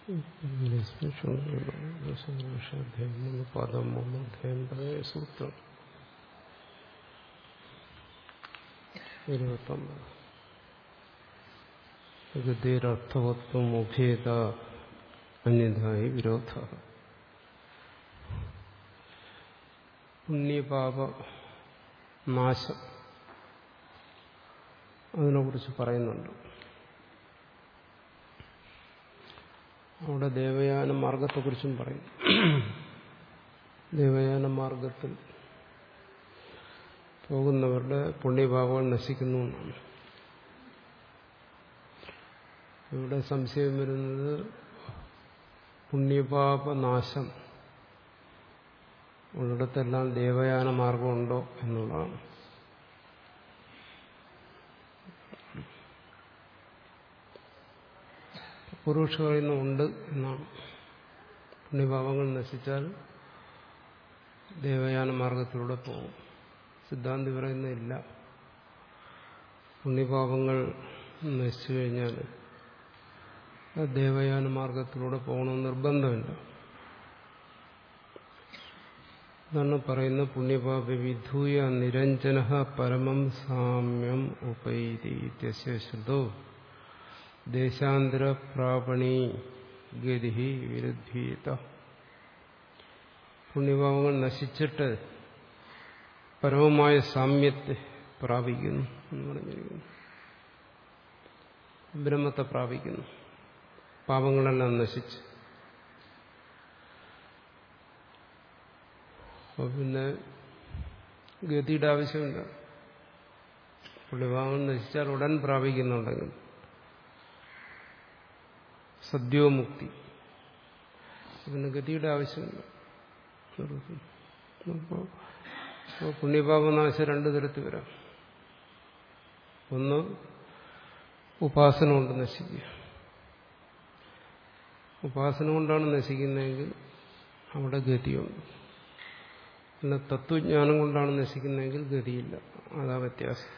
അധ്യായം മൂന്ന് പദം മൂന്ന് അധ്യായം പതിനേഴ് സൂത്രം ഇരുപത്തൊമ്പത് ഗതിരർത്ഥവത്വം ഉഭേദ അന്യതായി വിരോധ പുണ്യപാപ നാശം അതിനെക്കുറിച്ച് പറയുന്നുണ്ട് അവിടെ ദേവയാന മാർഗത്തെക്കുറിച്ചും പറയും ദേവയാന മാർഗത്തിൽ പോകുന്നവരുടെ പുണ്യഭാവങ്ങൾ നശിക്കുന്നു എന്നാണ് ഇവിടെ സംശയം വരുന്നത് പുണ്യപാപനാശം ഉള്ളിടത്തെല്ലാം ദേവയാന മാർഗമുണ്ടോ എന്നുള്ളതാണ് പുരുഷ പറയുന്നുണ്ട് എന്നാണ് പുണ്യഭാവങ്ങൾ നശിച്ചാൽ ദേവയാന മാർഗത്തിലൂടെ പോകും സിദ്ധാന്തി പറയുന്നില്ല പുണ്യപാപങ്ങൾ നശിച്ചു കഴിഞ്ഞാൽ ദേവയാന മാർഗത്തിലൂടെ പോകണമെന്ന് നിർബന്ധമില്ല എന്നാണ് പറയുന്ന പുണ്യപാപ വിധൂയ നിരഞ്ജന പരമം സാമ്യം ഉപൈതി ശ്രുതോ ദേശാന്തര പ്രാപണി ഗതി വിരുദ്ധീത പുണ്യഭാവങ്ങൾ നശിച്ചിട്ട് പരമമായ സാമ്യത്തെ പ്രാപിക്കുന്നു എന്ന് പറഞ്ഞിരിക്കുന്നു ബ്രഹ്മത്തെ പ്രാപിക്കുന്നു പാപങ്ങളെല്ലാം നശിച്ച് അപ്പോൾ പിന്നെ ഗതിയുടെ ആവശ്യമില്ല പുള്ളിഭാവങ്ങൾ നശിച്ചാൽ ഉടൻ പ്രാപിക്കുന്നുണ്ടെങ്കിൽ സദ്യോമുക്തി പിന്നെ ഗതിയുടെ ആവശ്യമില്ല അപ്പോൾ പുണ്യപാപനാശം രണ്ടു തരത്തിൽ വരാം ഒന്ന് ഉപാസന കൊണ്ട് നശിക്കുക ഉപാസന കൊണ്ടാണ് നശിക്കുന്നതെങ്കിൽ അവിടെ ഗതിയുണ്ട് പിന്നെ തത്വജ്ഞാനം കൊണ്ടാണ് നശിക്കുന്നതെങ്കിൽ ഗതിയില്ല അതാ വ്യത്യാസം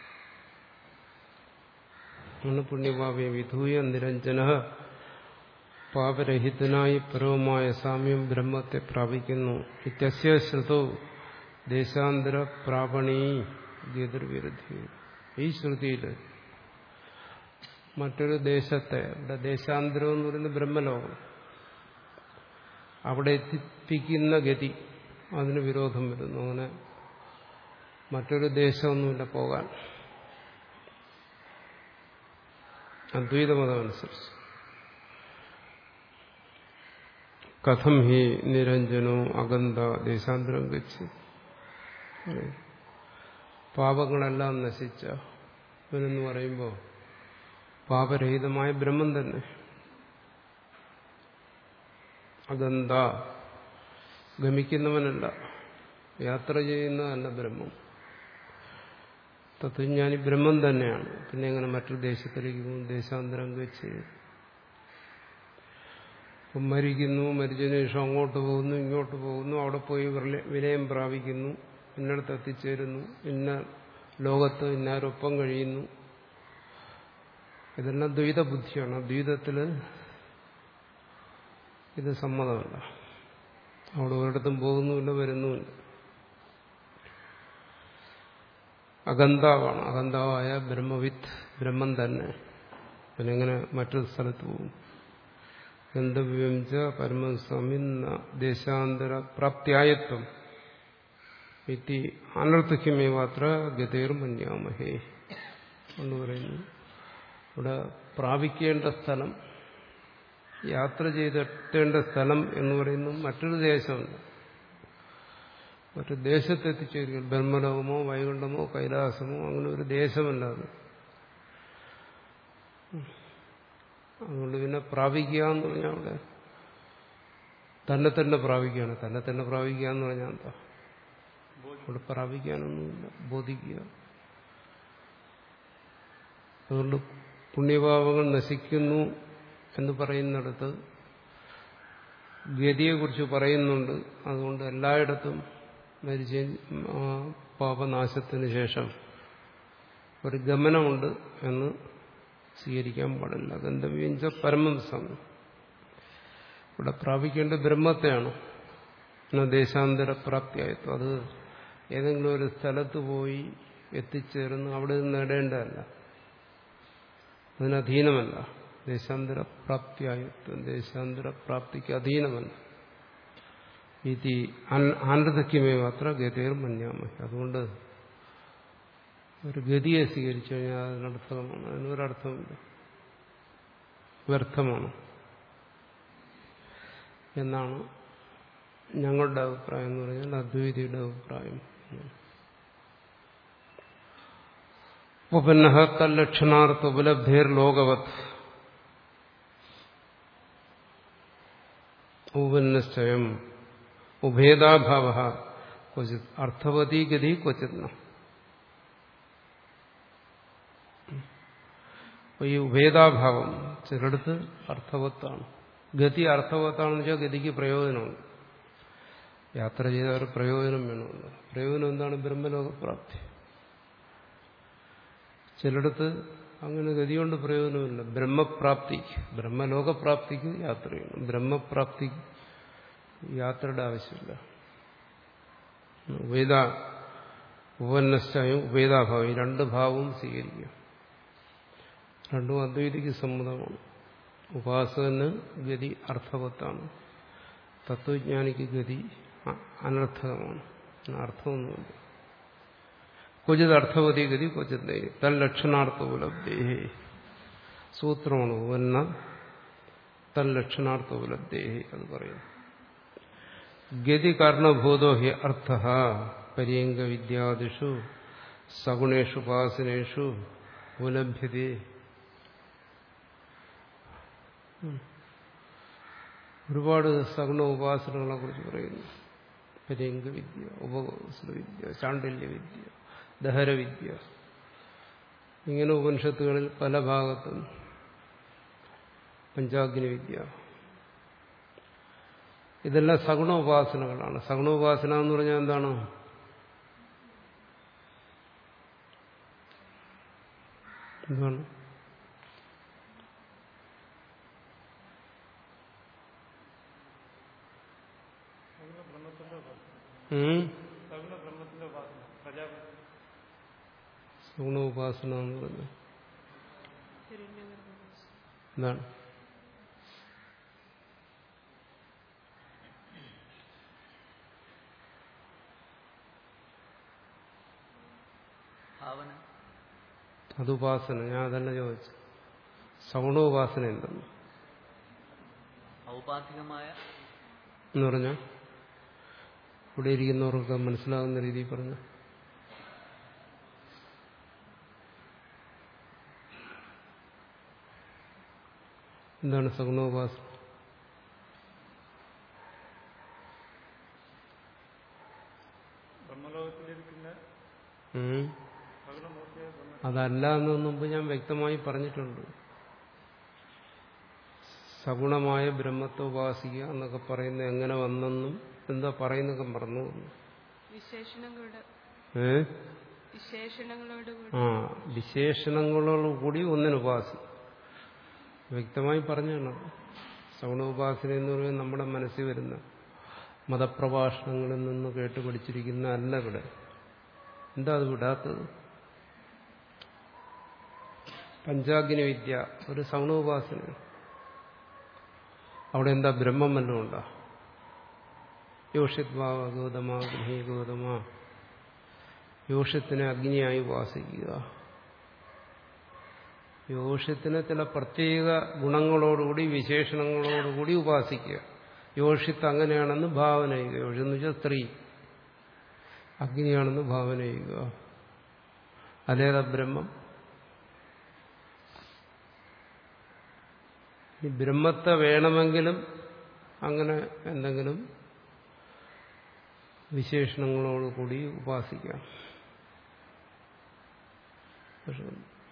ആണ് പുണ്യപാപയെ വിധൂയ നിരഞ്ജന പാപരഹിതനായി പരവുമായ സാമ്യം ബ്രഹ്മത്തെ പ്രാപിക്കുന്നു ഇത്യസ്യ ശ്രുതോ ദേശാന്തര പ്രാപണീ ഗതിർവിരുദ്ധി ഈ ശ്രുതിയിൽ മറ്റൊരു ദേശത്തെ ഇവിടെ ദേശാന്തരം എന്ന് പറയുന്നത് ബ്രഹ്മലോകം അവിടെ എത്തിപ്പിക്കുന്ന ഗതി അതിന് വിരോധം വരുന്നു അങ്ങനെ മറ്റൊരു ദേശമൊന്നുമില്ല പോകാൻ അദ്വൈതമതമനുസരിച്ച് കഥം ഹി നിരഞ്ജനോ അഗന്ധ ദേശാന്തരം വെച്ച് പാപങ്ങളെല്ലാം നശിച്ച ഇവനെന്ന് പറയുമ്പോൾ പാപരഹിതമായ ബ്രഹ്മം തന്നെ അഗന്ധ ഗമിക്കുന്നവനല്ല യാത്ര ചെയ്യുന്നതല്ല ബ്രഹ്മം തത്വജ്ഞാനി ബ്രഹ്മം തന്നെയാണ് പിന്നെ എങ്ങനെ മറ്റൊരു ദേശത്തിലേക്ക് പോകും ദേശാന്തരം വെച്ച് മരിക്കുന്നു മരിച്ചതിന് ശേഷം അങ്ങോട്ട് പോകുന്നു ഇങ്ങോട്ട് പോകുന്നു അവിടെ പോയി വിനയം പ്രാപിക്കുന്നു ഇന്നടത്ത് എത്തിച്ചേരുന്നു ഇന്ന ലോകത്ത് ഇന്നാരൊപ്പം കഴിയുന്നു ഇതെല്ലാം ദ്വൈത ബുദ്ധിയാണ് ദ്വൈതത്തിൽ ഇത് സമ്മതമല്ല അവിടെ ഒരിടത്തും പോകുന്നുമില്ല വരുന്നുമില്ല അഗന്താവാണ് അഗന്താവായ ബ്രഹ്മവിത്ത് ബ്രഹ്മം തന്നെ പിന്നെങ്ങനെ മറ്റൊരു സ്ഥലത്ത് പോകും ഗന്ധവ്യംച പരമസ്വാമി ദേശാന്തര പ്രാപ്തിയായത്വം ഇത്തി അനർത്ഥ്യമേവാത്ര ഗതേർ മന്യാമഹേ എന്ന് പറയുന്നു ഇവിടെ പ്രാപിക്കേണ്ട സ്ഥലം യാത്ര ചെയ്തെത്തേണ്ട സ്ഥലം എന്ന് പറയുന്നത് മറ്റൊരു ദേശമുണ്ട് മറ്റു ദേശത്തെത്തിച്ചേരുക ബ്രഹ്മലോകമോ വൈകുണ്ഠമോ കൈലാസമോ അങ്ങനെ ഒരു ദേശമല്ല അത് അതുകൊണ്ട് പിന്നെ പ്രാപിക്കുക എന്ന് പറഞ്ഞാൽ അവിടെ തന്നെ തന്നെ പ്രാപിക്കുകയാണ് തന്നെ തന്നെ പ്രാപിക്കുക എന്ന് പറഞ്ഞാൽ എന്താ അവിടെ പ്രാപിക്കാനൊന്നുമില്ല ബോധിക്കുക അതുകൊണ്ട് പുണ്യഭാവങ്ങൾ നശിക്കുന്നു എന്ന് പറയുന്നിടത്ത് ഗതിയെക്കുറിച്ച് പറയുന്നുണ്ട് അതുകൊണ്ട് എല്ലായിടത്തും മരിച്ച പാപനാശത്തിന് ശേഷം ഒരു ഗമനമുണ്ട് എന്ന് സ്വീകരിക്കാൻ പാടില്ല ഗന്ധവ്യഞ്ച പരമം സമയം ഇവിടെ പ്രാപിക്കേണ്ടത് ബ്രഹ്മത്തെയാണ് പിന്നെ ദേശാന്തര പ്രാപ്തിയായത്വം അത് ഏതെങ്കിലും ഒരു സ്ഥലത്ത് പോയി എത്തിച്ചേർന്ന് അവിടെ നിന്ന് നേടേണ്ടതല്ല അതിനധീനമല്ല ദേശാന്തര പ്രാപ്തിയായത്വം ദേശാന്തര പ്രാപ്തിക്ക് അധീനമല്ല ഇതി ആനന്ദക്യമേ മാത്ര ഗതിർ മന്യാമഹി അതുകൊണ്ട് ഒരു ഗതിയെ സ്വീകരിച്ചു കഴിഞ്ഞാൽ അതിനർത്ഥമാണ് അതിനൊരർത്ഥമില്ല വ്യർത്ഥമാണ് എന്നാണ് ഞങ്ങളുടെ അഭിപ്രായം എന്ന് പറഞ്ഞാൽ അദ്വൈതിയുടെ അഭിപ്രായം ഉപന്ന തല്ലക്ഷണാർത്ഥ ഉപലബ്ധേർ ലോകവത് ഉപന്നശ്ചയം ഉഭേദാഭാവ ക്വചിത് അർത്ഥവതി ഗതി ക്വചിത് അപ്പൊ ഈ ഉഭേദാഭാവം ചിലടത്ത് അർത്ഥവത്താണ് ഗതി അർത്ഥവത്താണെന്ന് വെച്ചാൽ ഗതിക്ക് പ്രയോജനമുണ്ട് യാത്ര ചെയ്ത ഒരു പ്രയോജനം വേണമല്ലോ പ്രയോജനം എന്താണ് ബ്രഹ്മലോകപ്രാപ്തി ചിലടത്ത് അങ്ങനെ ഗതികൊണ്ട് പ്രയോജനമില്ല ബ്രഹ്മപ്രാപ്തി ബ്രഹ്മലോകപ്രാപ്തിക്ക് യാത്ര ചെയ്യണം ബ്രഹ്മപ്രാപ്തി യാത്രയുടെ ആവശ്യമില്ല വേദ ഉപന്നശ്ചായും ഉപേദാഭാവം ഈ രണ്ട് ഭാവവും സ്വീകരിക്കുക രണ്ടും അദ്വൈതിക്ക് സമ്മതമാണ് ഉപാസകന് ഗതി അർത്ഥവത്താണ് തത്വജ്ഞാനിക്ക് ഗതി അനർത്ഥകമാണ് അർത്ഥമൊന്നുമില്ല ക്വചിത് അർത്ഥവതി ഗതി ക്വചിത് തല്ലക്ഷണാർത്ഥ ഉപലബ്ധേ സൂത്രമാണ് ഉപന്ന തല്ലക്ഷണാർത്ഥ ഉപലബ്ധേ അത് പറയുന്നു ഗതി കാരണഭൂതോ ഹി അർത്ഥ പര്യങ്ക വിദ്യാദിഷു സഗുണേഷു ഉപാസനേഷു ഉപലഭ്യതേ ഒരുപാട് സഗുണ ഉപാസനകളെ കുറിച്ച് പറയുന്നു പര്യങ്ക വിദ്യ ഉപകോസല വിദ്യ ചാണ്ഡല്യ വിദ്യ ദഹരവിദ്യ ഇങ്ങനെ ഉപനിഷത്തുകളിൽ പല ഭാഗത്തും പഞ്ചാഗ്നി വിദ്യ ഇതെല്ലാം സഗുണ ഉപാസനകളാണ് സഗുണ ഉപാസന എന്ന് പറഞ്ഞാൽ എന്താണ് എന്താണ് സഗുണ ഉപാസന എന്ന് പറഞ്ഞു എന്താണ് ഭാവന അത് ഉപാസന ഞാൻ അതല്ല ചോദിച്ചു സഗുണ ഉപാസന എന്താണ് ഔപാധികമായ എന്ന് പറഞ്ഞാൽ ഇവിടെ ഇരിക്കുന്നവർക്ക് മനസ്സിലാകുന്ന രീതിയിൽ പറഞ്ഞു എന്താണ് സഗുണോപാസന ഉം. അതല്ല എന്ന് മുമ്പ് ഞാൻ വ്യക്തമായി പറഞ്ഞിട്ടുണ്ട് സഗുണമായ ബ്രഹ്മത്തെ ഉപാസിക്കുക എന്നൊക്കെ പറയുന്നത് എങ്ങനെ വന്നെന്നും എന്താ പറയുന്നൊക്കെ മറന്നു പോകുന്നു. വിശേഷണങ്ങളുടെ ഏ വിശേഷണങ്ങളോട് കൂടി ആ വിശേഷണങ്ങളോട് കൂടി ഒന്നിന് ഉപാസിക്കും വ്യക്തമായി പറഞ്ഞാണ് സഗുണ ഉപാസന എന്ന് പറയുന്നത് നമ്മുടെ മനസ്സിൽ വരുന്ന മതപ്രഭാഷണങ്ങളിൽ നിന്ന് കേട്ട് പഠിച്ചിരിക്കുന്ന അല്ല ഇവിടെ എന്താ അത് വിടാത്തത് പഞ്ചാഗ്നി വിദ്യ ഒരു സഗുണ ഉപാസന അവിടെ എന്താ ബ്രഹ്മം വല്ലതും ഉണ്ടോ യോഷിത്വാവ ഗൗതമ ഗൃഹീ ഗൗതമ യോഷത്തിനെ അഗ്നിയായി ഉപാസിക്കുക യോഷത്തിന് ചില പ്രത്യേക ഗുണങ്ങളോടുകൂടി വിശേഷണങ്ങളോടുകൂടി ഉപാസിക്കുക യോഷിത്ത് അങ്ങനെയാണെന്ന് ഭാവന ചെയ്യുക യോഷം എന്ന് വെച്ചാൽ സ്ത്രീ അഗ്നിയാണെന്ന് ഭാവന ചെയ്യുക അതേതാ ബ്രഹ്മം ഈ ബ്രഹ്മത്തെ വേണമെങ്കിലും അങ്ങനെ എന്തെങ്കിലും വിശേഷണങ്ങളോടുകൂടി ഉപാസിക്കാം പക്ഷെ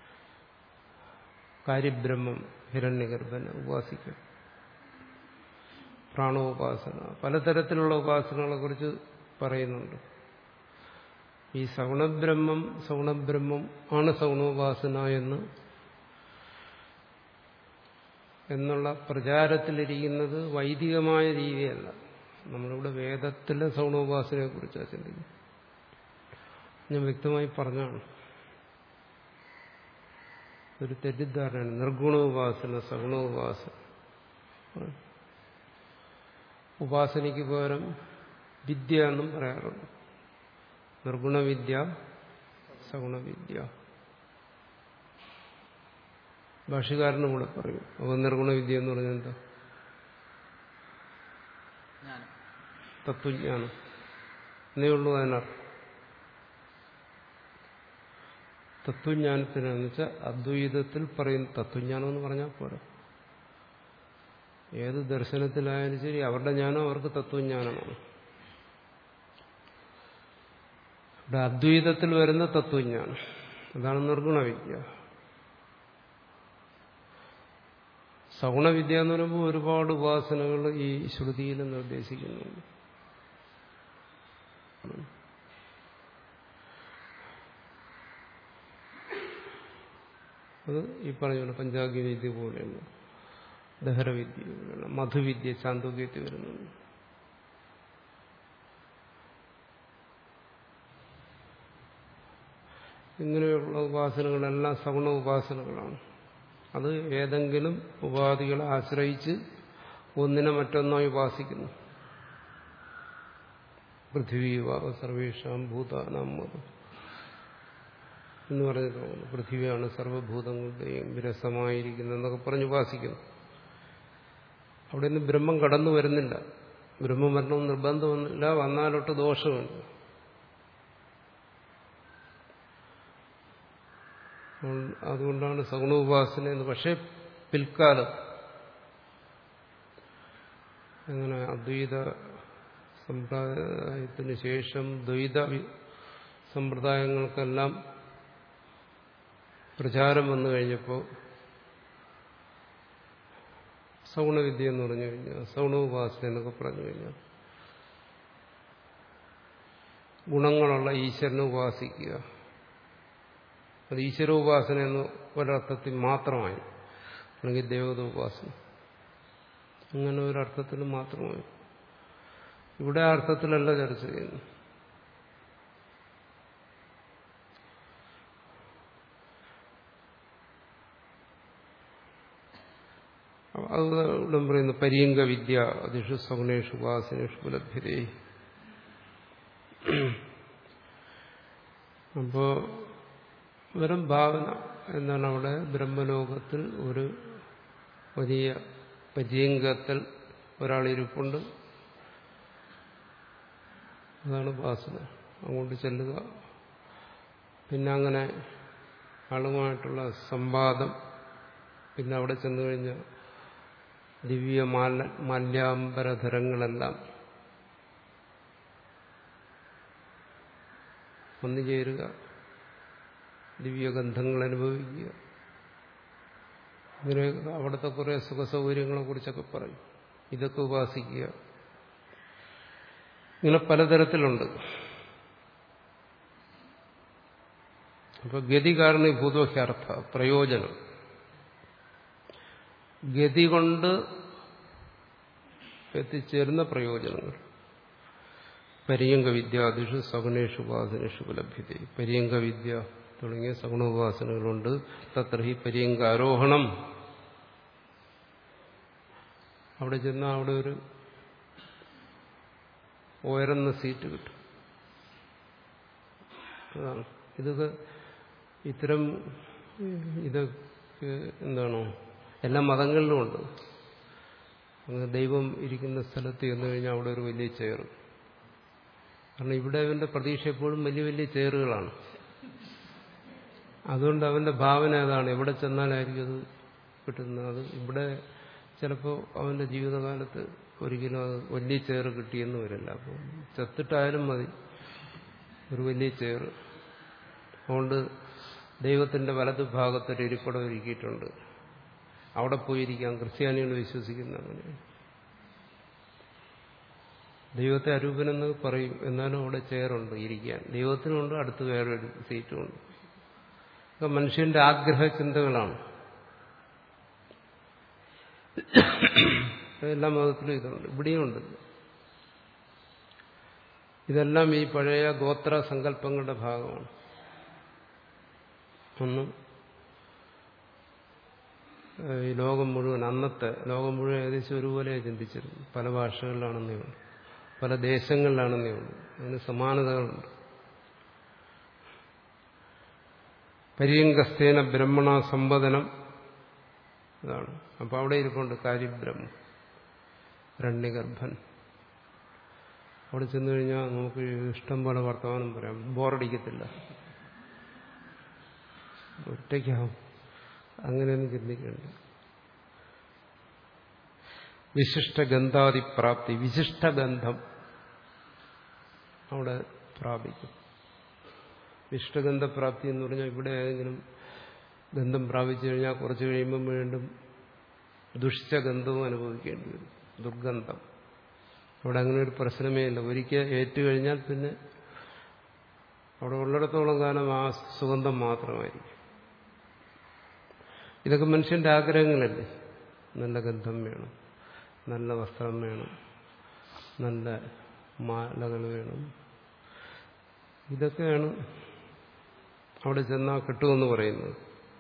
കാര്യബ്രഹ്മം ഹിരണ്യഗർഭനെ ഉപാസിക്കാം പ്രാണോപാസന പലതരത്തിലുള്ള ഉപാസനകളെ കുറിച്ച് പറയുന്നുണ്ട് ഈ സഗുണബ്രഹ്മം സഗുണബ്രഹ്മം ആണ് സഗുണോപാസന എന്ന് എന്നുള്ള പ്രചാരത്തിലിരിക്കുന്നത് വൈദികമായ രീതിയല്ല നമ്മളിവിടെ വേദത്തിലെ സൗണോപാസനയെ കുറിച്ചാണ് ചിന്തിക്കുന്നത് ഞാൻ വ്യക്തമായി പറഞ്ഞാണ് ഒരു തെറ്റിദ്ധാരണയാണ് നിർഗുണോപാസന സഗുണോപാസന ഉപാസനയ്ക്ക് പകരം വിദ്യ എന്നും പറയാറുണ്ട് നിർഗുണവിദ്യ സഗുണവിദ്യ ഭാഷകാരനും കൂടെ പറയും അപ്പോൾ നിർഗുണവിദ്യ എന്ന് പറഞ്ഞാൽ എന്താ ജ്ഞാനം തത്വജ്ഞാനം എന്നേ ഉള്ളൂ അതിനർത്ഥം തത്വജ്ഞാനത്തിനെന്ന് വെച്ചാൽ അദ്വൈതത്തിൽ പറയുന്ന തത്വജ്ഞാനം എന്ന് പറഞ്ഞാൽ പോരാ ഏത് ദർശനത്തിലായാലും ശരി അവരുടെ ജ്ഞാനം അവർക്ക് തത്വജ്ഞാനമാണ് ഇവിടെ അദ്വൈതത്തിൽ വരുന്ന തത്വജ്ഞാനം അതാണ് നിർഗുണവിദ്യ സഗുണവിദ്യ എന്ന് പറയുമ്പോൾ ഒരുപാട് ഉപാസനകൾ ഈ ശ്രുതിയിൽ നിർദ്ദേശിക്കുന്നുണ്ട് അത് ഈ പറഞ്ഞ പോലെ പഞ്ചാഗ്യ വിദ്യ പോലെയുള്ള ദഹരവിദ്യ പോലെയുള്ള മധുവിദ്യ ചാന്തോക്യത്തിൽ വരുന്നുണ്ട് ഇങ്ങനെയുള്ള ഉപാസനകളെല്ലാം സഗുണ ഉപാസനകളാണ് അത് ഏതെങ്കിലും ഉപാധികളെ ആശ്രയിച്ച് ഒന്നിനെ മറ്റൊന്നായി ഉപാസിക്കുന്നു പൃഥ്വി വാവ സർവേഷാം ഭൂതാനാം മതം എന്ന് പറഞ്ഞു തോന്നുന്നു പൃഥ്വിയാണ് സർവ്വഭൂതങ്ങളുടെയും വിരസമായിരിക്കുന്നത് എന്നൊക്കെ പറഞ്ഞ് ഉപാസിക്കുന്നു അവിടെ നിന്ന് ബ്രഹ്മം കടന്നു വരുന്നില്ല ബ്രഹ്മം വരണമെന്ന് നിർബന്ധമൊന്നുമില്ല വന്നാലൊട്ട് ദോഷമുണ്ട് അതുകൊണ്ടാണ് സഗുണോപാസന എന്ന് പക്ഷേ പിൽക്കാലത്ത് അങ്ങനെ അദ്വൈത സമ്പ്രദായത്തിന് ശേഷം ദ്വൈത സമ്പ്രദായങ്ങൾക്കെല്ലാം പ്രചാരം വന്നു കഴിഞ്ഞപ്പോൾ സൗണവിദ്യ എന്ന് പറഞ്ഞു കഴിഞ്ഞാൽ സൗണോപാസന എന്നൊക്കെ പറഞ്ഞു കഴിഞ്ഞാൽ ഗുണങ്ങളുള്ള ഈശ്വരനെ ഉപാസിക്കുക അത് ഈശ്വരോപാസന എന്ന് ഒരർത്ഥത്തിൽ മാത്രമായി അല്ലെങ്കിൽ ദേവത ഉപാസന അങ്ങനെ ഒരർത്ഥത്തിൽ മാത്രമായി ഇവിടെ ആ അർത്ഥത്തിലല്ല ചർച്ച ചെയ്യുന്നു അതുകൊണ്ട് പറയുന്നു പര്യങ്ക വിദ്യ അതിഷു സഗുണേഷു ഉപാസനേഷു ഉപലഭ്യതേ അപ്പോ വെറും ഭാവന എന്നാണ് അവിടെ ബ്രഹ്മലോകത്തിൽ ഒരു വലിയ പര്യങ്കത്തിൽ ഒരാളിരിപ്പുണ്ട് അതാണ് ഉപാസന അങ്ങോട്ട് ചെല്ലുക പിന്നെ അങ്ങനെ ആളുമായിട്ടുള്ള സംവാദം പിന്നെ അവിടെ ചെന്നു കഴിഞ്ഞാൽ ദിവ്യ മാല മാല്യാംബരധരങ്ങളെല്ലാം വന്നു ചേരുക ദിവ്യഗന്ധങ്ങൾ അനുഭവിക്കുക ഇങ്ങനെ അവിടുത്തെ കുറെ സുഖസൗകര്യങ്ങളെ കുറിച്ചൊക്കെ പറയും ഇതൊക്കെ ഉപാസിക്കുക ഇങ്ങനെ പലതരത്തിലുണ്ട് അപ്പൊ ഗതി കാരണീഭൂതോഹ്യർത്ഥ പ്രയോജനം ഗതി കൊണ്ട് എത്തിച്ചേരുന്ന പ്രയോജനങ്ങൾ പര്യങ്കവിദ്യാദിഷു സഗുണേഷു ഉപാസനേഷു ഉപലഭ്യത പര്യങ്കവിദ്യ തുടങ്ങിയ സഗുണോപാസനകളുണ്ട് തത്ര ഹി പര്യങ്കാരോഹണം അവിടെ ചെന്നാൽ അവിടെ ഒരു ഉയർന്ന സീറ്റ് കിട്ടും അതാണ് ഇതൊക്കെ ഇത്തരം ഇതൊക്കെ എന്താണോ എല്ലാ മതങ്ങളിലുമുണ്ട് അങ്ങ് ദൈവം ഇരിക്കുന്ന സ്ഥലത്ത് ചെന്നു കഴിഞ്ഞാൽ അവിടെ ഒരു വലിയ ചെയർ കാരണം ഇവിടെ അവന്റെ പ്രതീക്ഷ എപ്പോഴും വലിയ വലിയ ചെയറുകളാണ് അതുകൊണ്ട് അവന്റെ ഭാവന അതാണ് എവിടെ ചെന്നാലായിരിക്കും അത് കിട്ടുന്നത് അത് ഇവിടെ ചിലപ്പോൾ അവന്റെ ജീവിതകാലത്ത് ഒരിക്കലും അത് വലിയ ചെയർ കിട്ടിയെന്ന് വരില്ല അപ്പോൾ ചത്തിട്ടായാലും മതി ഒരു വലിയ ചെയർ അതുകൊണ്ട് ദൈവത്തിന്റെ വലതു ഭാഗത്തൊരു ഇരിപ്പിടം ഒരുക്കിയിട്ടുണ്ട് അവിടെ പോയിരിക്കാം ക്രിസ്ത്യാനികൾ വിശ്വസിക്കുന്ന അങ്ങനെ ദൈവത്തെ അരൂപനെന്ന് പറയും എന്നാലും അവിടെ ചെയറുണ്ട് ഇരിക്കാൻ ദൈവത്തിനുണ്ട് അടുത്ത് വേറൊരു സീറ്റുമുണ്ട് മനുഷ്യന്റെ ആഗ്രഹ ചിന്തകളാണ് എല്ലാ മതത്തിലും ഇതുണ്ട് ഇവിടെയും ഉണ്ട് ഇതെല്ലാം ഈ പഴയ ഗോത്ര സങ്കല്പങ്ങളുടെ ഭാഗമാണ് ഒന്ന് ഈ ലോകം മുഴുവൻ അന്നത്തെ ലോകം മുഴുവൻ ഏകദേശം ഒരുപോലെ ചിന്തിച്ചിരുന്നു പല ഭാഷകളിലാണെന്നേ ഉള്ളൂ പല ദേശങ്ങളിലാണെന്നേ ഉള്ളൂ അതിന് സമാനതകളുണ്ട് പര്യങ്കസ്തേന ബ്രഹ്മണ സമ്പദനം ഇതാണ് അപ്പൊ അവിടെ ഇരിപ്പുണ്ട് കാര്യബ്രഹ്മം രണ്യഗർഭൻ അവിടെ ചെന്നു കഴിഞ്ഞാൽ നമുക്ക് ഇഷ്ടം പോലെ വർത്തമാനം പറയാം ബോറടിക്കത്തില്ല ഒറ്റയ്ക്കാവും അങ്ങനെയൊന്നും ചിന്തിക്കേണ്ട വിശിഷ്ടഗന്ധാതിപ്രാപ്തി വിശിഷ്ടഗന്ധം അവിടെ പ്രാപിക്കും വിശിഷ്ടഗന്ധപ്രാപ്തി എന്ന് പറഞ്ഞാൽ ഇവിടെ ഏതെങ്കിലും ഗന്ധം പ്രാപിച്ചു കഴിഞ്ഞാൽ കുറച്ച് കഴിയുമ്പം വീണ്ടും ദുഷിച്ച ഗന്ധവും അനുഭവിക്കേണ്ടി വരും ദുർഗന്ധം അവിടെ അങ്ങനെ ഒരു പ്രശ്നമേ ഇല്ല ഒരിക്കൽ ഏറ്റുകഴിഞ്ഞാൽ പിന്നെ അവിടെ ഉള്ളിടത്തോളം കാലം ആ സുഗന്ധം മാത്രമായിരിക്കും ഇതൊക്കെ മനുഷ്യന്റെ ആഗ്രഹങ്ങളല്ലേ നല്ല ഗന്ധം വേണം നല്ല വസ്ത്രം വേണം നല്ല മാലകൾ വേണം ഇതൊക്കെയാണ് അവിടെ ചെന്നാൽ കിട്ടുമെന്ന് പറയുന്നത്